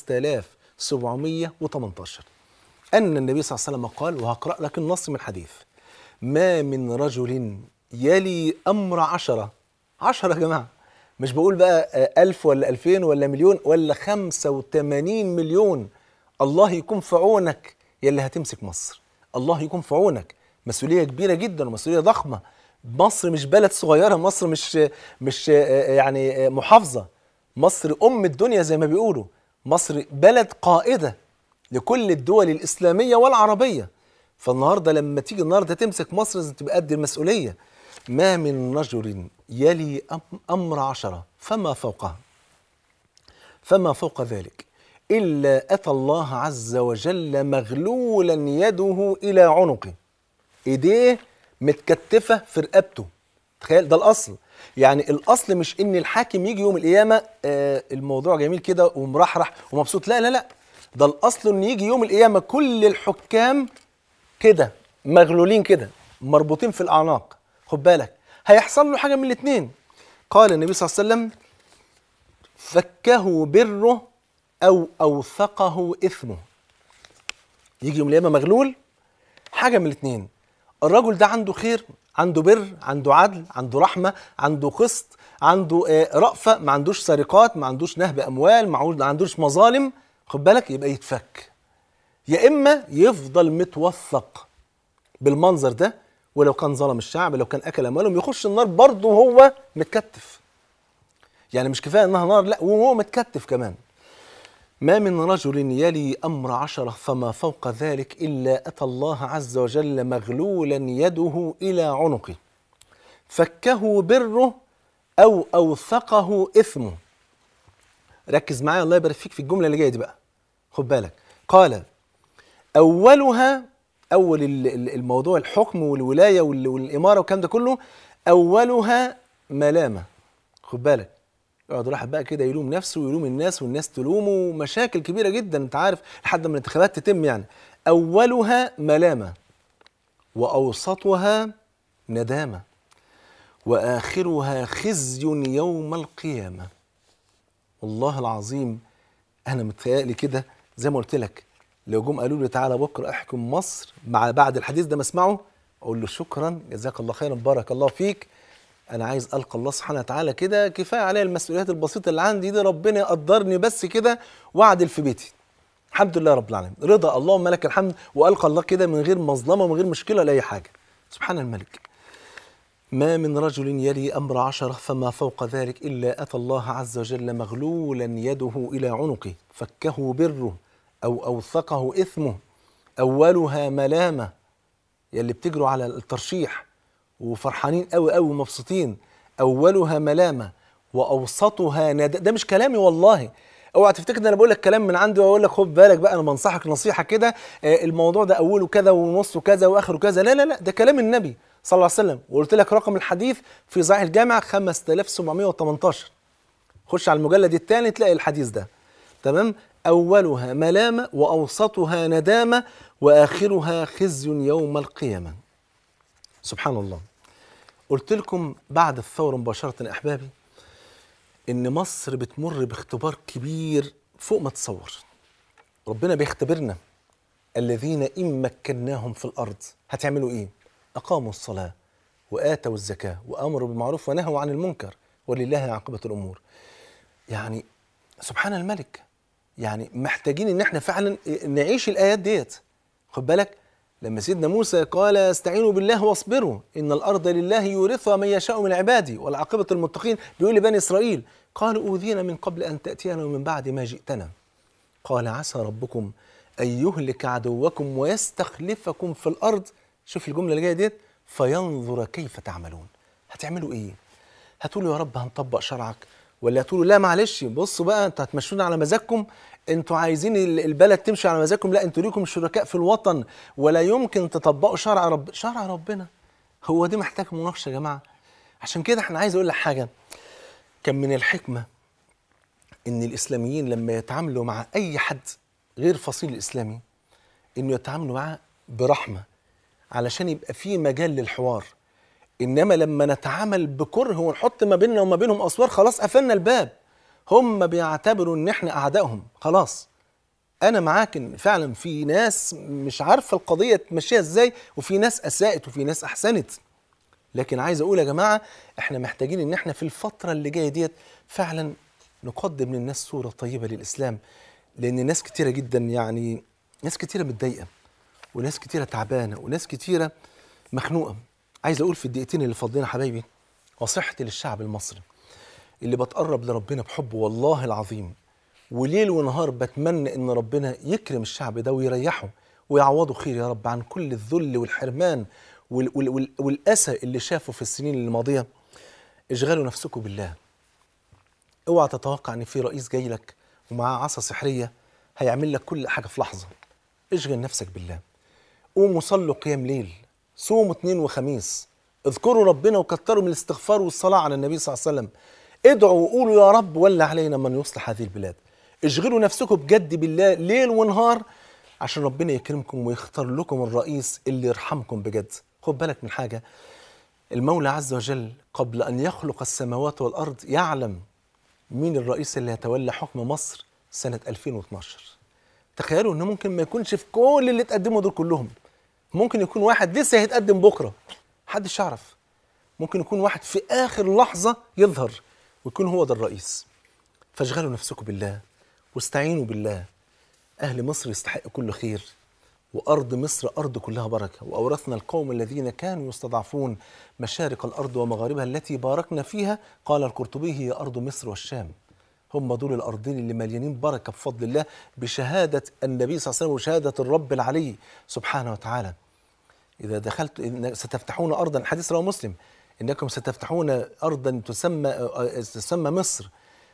5718 ان النبي صلى الله عليه وسلم قال وهقرا لك النص من الحديث ما من رجل يلي امر عشره عشرة يا جماعه مش بقول بقى ألف ولا ألفين ولا مليون ولا خمسة وثمانين مليون الله يكون في عونك يلي هتمسك مصر الله يكون في عونك مسؤولية كبيرة جدا ومسؤولية ضخمة مصر مش بلد صغيرة مصر مش مش يعني محافظة مصر أم الدنيا زي ما بيقولوا مصر بلد قائدة لكل الدول الاسلاميه والعربيه فالنهارده لما تيجي النهارده تمسك مصر لازم تبقى قد المسؤوليه ما من رجل يلي أم- امر عشره فما فوقها فما فوق ذلك الا اتى الله عز وجل مغلولا يده الى عنقه ايديه متكتفه في رقبته تخيل ده الاصل يعني الاصل مش ان الحاكم يجي يوم القيامه آه الموضوع جميل كده ومرحرح ومبسوط لا لا لا ده الاصل ان يجي يوم القيامه كل الحكام كده مغلولين كده مربوطين في الاعناق خد بالك هيحصل له حاجه من الاثنين قال النبي صلى الله عليه وسلم فكه بره او اوثقه اثمه يجي يوم القيامه مغلول حاجه من الاثنين الرجل ده عنده خير عنده بر عنده عدل عنده رحمه عنده قسط عنده آه، رأفة ما عندوش سرقات ما عندوش نهب اموال ما عندوش- ما عندوش مظالم خد بالك يبقى يتفك يا اما يفضل متوثق بالمنظر ده ولو كان ظلم الشعب لو كان اكل اموالهم يخش النار برضه وهو متكتف يعني مش كفايه انها نار لا وهو متكتف كمان ما من رجل يلي امر عشره فما فوق ذلك الا اتى الله عز وجل مغلولا يده الى عنقه فكه بره او اوثقه اثمه ركز معايا الله يبارك فيك في الجمله اللي جايه دي بقى خد بالك قال اولها اول ال- ال- الموضوع الحكم والولايه وال- والاماره والكلام ده كله اولها ملامه خد بالك يقعد الواحد بقى كده يلوم نفسه ويلوم الناس والناس تلومه مشاكل كبيره جدا انت عارف لحد ما الانتخابات تتم يعني اولها ملامه واوسطها ندامه واخرها خزي يوم القيامه والله العظيم انا متهيألي كده زي ما قلت لك لو جم قالوا لي تعالى بكره احكم مصر مع بعد الحديث ده ما اسمعه اقول له شكرا جزاك الله خيرا بارك الله فيك انا عايز القى الله سبحانه وتعالى كده كفايه عليا المسؤوليات البسيطه اللي عندي دي ربنا يقدرني بس كده واعدل في بيتي الحمد لله رب العالمين رضا اللهم لك الحمد والقى الله كده من غير مظلمه ومن غير مشكله ولا اي حاجه سبحان الملك ما من رجل يلي امر عشره فما فوق ذلك الا اتى الله عز وجل مغلولا يده الى عنقه فكه بره او اوثقه اثمه اولها ملامه يلي بتجروا على الترشيح وفرحانين قوي قوي ومبسوطين اولها ملامه واوسطها ند ده مش كلامي والله اوعى تفتكر ان انا بقول لك كلام من عندي واقول لك خد بالك بقى انا بنصحك نصيحه كده آه، الموضوع ده اوله كذا ونصه كذا واخره كذا لا لا لا ده كلام النبي صلى الله عليه وسلم وقلت لك رقم الحديث في صحيح الجامع 5718 خش على المجلد الثاني تلاقي الحديث ده تمام اولها ملامه واوسطها ندامه واخرها خزي يوم القيامه سبحان الله قلت لكم بعد الثوره مباشره يا احبابي ان مصر بتمر باختبار كبير فوق ما تصور ربنا بيختبرنا الذين ان مكناهم في الارض هتعملوا ايه اقاموا الصلاه واتوا الزكاه وامروا بالمعروف ونهوا عن المنكر ولله عاقبه الامور يعني سبحان الملك يعني محتاجين ان احنا فعلا نعيش الايات ديت خد بالك لما سيدنا موسى قال استعينوا بالله واصبروا ان الارض لله يورثها من يشاء من عباده والعاقبه المتقين بيقول لبني اسرائيل قالوا اوذينا من قبل ان تاتينا ومن بعد ما جئتنا قال عسى ربكم ان يهلك عدوكم ويستخلفكم في الارض شوف الجمله اللي جايه ديت فينظر كيف تعملون هتعملوا ايه هتقولوا يا رب هنطبق شرعك ولا هتقولوا لا معلش بصوا بقى انتوا هتمشونا على مزاجكم انتوا عايزين ال- البلد تمشي على مزاجكم لا انتوا ليكم شركاء في الوطن ولا يمكن تطبقوا شرع رب شرع ربنا هو دي محتاج مناقشه يا جماعه عشان كده احنا عايز اقول لك حاجه كان من الحكمه ان الاسلاميين لما يتعاملوا مع اي حد غير فصيل الاسلامي انه يتعاملوا معاه برحمه علشان يبقى في مجال للحوار انما لما نتعامل بكره ونحط ما بيننا وما بينهم اسوار خلاص قفلنا الباب هم بيعتبروا ان احنا اعدائهم خلاص انا معاك ان فعلا في ناس مش عارفه القضيه تمشيها ازاي وفي ناس اساءت وفي ناس احسنت لكن عايز اقول يا جماعه احنا محتاجين ان احنا في الفتره اللي جايه ديت فعلا نقدم للناس صوره طيبه للاسلام لان ناس كتيره جدا يعني ناس كتيره متضايقه وناس كتيره تعبانه وناس كتيره مخنوقه عايز اقول في الدقيقتين اللي فاضلين يا حبايبي نصيحتي للشعب المصري اللي بتقرب لربنا بحبه والله العظيم وليل ونهار بتمنى ان ربنا يكرم الشعب ده ويريحه ويعوضه خير يا رب عن كل الذل والحرمان وال وال وال والاسى اللي شافه في السنين الماضيه اشغلوا نفسكم بالله اوعى تتوقع ان في رئيس جاي لك ومعاه عصا سحريه هيعمل لك كل حاجه في لحظه اشغل نفسك بالله قوموا صلوا قيام ليل صوموا اثنين وخميس اذكروا ربنا وكتروا من الاستغفار والصلاة على النبي صلى الله عليه وسلم ادعوا وقولوا يا رب ولا علينا من يصلح هذه البلاد اشغلوا نفسكم بجد بالله ليل ونهار عشان ربنا يكرمكم ويختار لكم الرئيس اللي يرحمكم بجد خد بالك من حاجة المولى عز وجل قبل أن يخلق السماوات والأرض يعلم مين الرئيس اللي يتولى حكم مصر سنة 2012 تخيلوا انه ممكن ما يكونش في كل اللي اتقدموا دول كلهم ممكن يكون واحد لسه هيتقدم بكره محدش يعرف ممكن يكون واحد في اخر لحظه يظهر ويكون هو ده الرئيس فاشغلوا نفسكم بالله واستعينوا بالله اهل مصر يستحق كل خير وارض مصر ارض كلها بركه واورثنا القوم الذين كانوا يستضعفون مشارق الارض ومغاربها التي باركنا فيها قال القرطبي هي ارض مصر والشام هم دول الأرضين اللي مليانين بركة بفضل الله بشهادة النبي صلى الله عليه وسلم وشهادة الرب العلي سبحانه وتعالى إذا دخلت إن ستفتحون أرضا حديث رواه مسلم إنكم ستفتحون أرضا تسمى تسمى مصر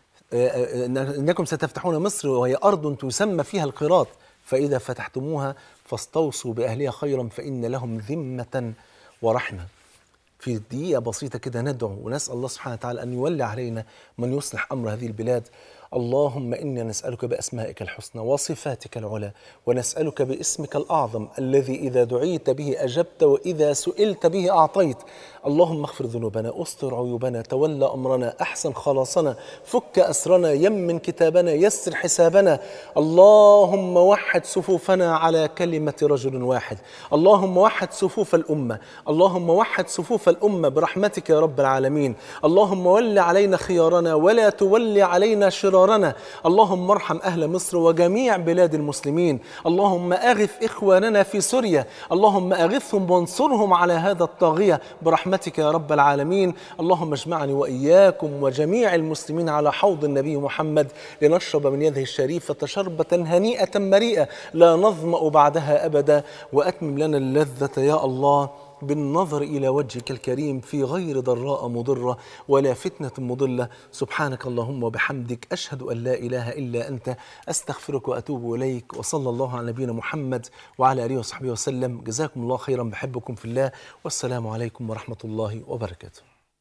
إنكم ستفتحون مصر وهي أرض تسمى فيها القيراط فإذا فتحتموها فاستوصوا بأهلها خيرا فإن لهم ذمة ورحمة في دقيقة بسيطة كده ندعو ونسأل الله سبحانه وتعالى أن يولي علينا من يصلح أمر هذه البلاد اللهم إنا نسألك بأسمائك الحسنى وصفاتك العلى ونسألك باسمك الأعظم الذي إذا دعيت به أجبت وإذا سئلت به أعطيت اللهم اغفر ذنوبنا استر عيوبنا تولى أمرنا أحسن خلاصنا فك أسرنا يمن كتابنا يسر حسابنا اللهم وحد صفوفنا على كلمة رجل واحد اللهم وحد صفوف الأمة اللهم وحد صفوف الأمة برحمتك يا رب العالمين اللهم ول علينا خيارنا ولا تولي علينا شرارنا اللهم ارحم أهل مصر وجميع بلاد المسلمين اللهم أغث إخواننا في سوريا اللهم أغثهم وانصرهم على هذا الطاغية برحمتك يا رب العالمين اللهم اجمعني وإياكم وجميع المسلمين على حوض النبي محمد لنشرب من يده الشريفة شربة هنيئة مريئة لا نظمأ بعدها أبدا وأتمم لنا اللذة يا الله بالنظر إلى وجهك الكريم في غير ضراء مضرة ولا فتنة مضلة سبحانك اللهم وبحمدك أشهد أن لا إله إلا أنت أستغفرك وأتوب إليك وصلى الله على نبينا محمد وعلى آله وصحبه وسلم جزاكم الله خيرا بحبكم في الله والسلام عليكم ورحمة الله وبركاته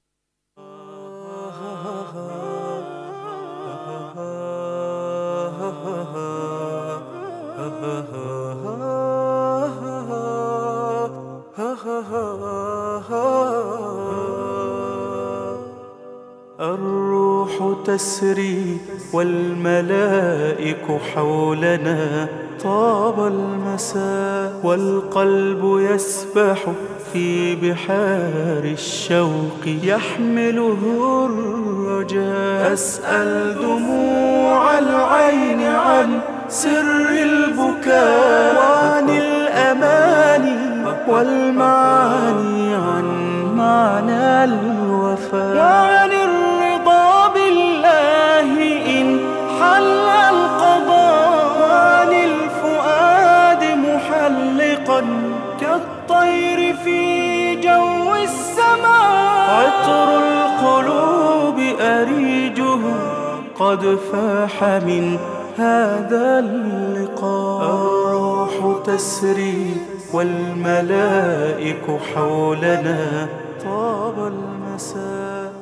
الروح تسري والملائك حولنا طاب المساء والقلب يسبح في بحار الشوق يحمله الرجاء أسأل دموع العين عن سر البكاء وعن الأماني والمعاني عن معنى الوفاء وعن الرضا بالله إن حل القضاء وعن الفؤاد محلقا كالطير في جو السماء عطر القلوب أريجه قد فاح من هذا اللقاء الروح تسري والملائك حولنا طاب المساء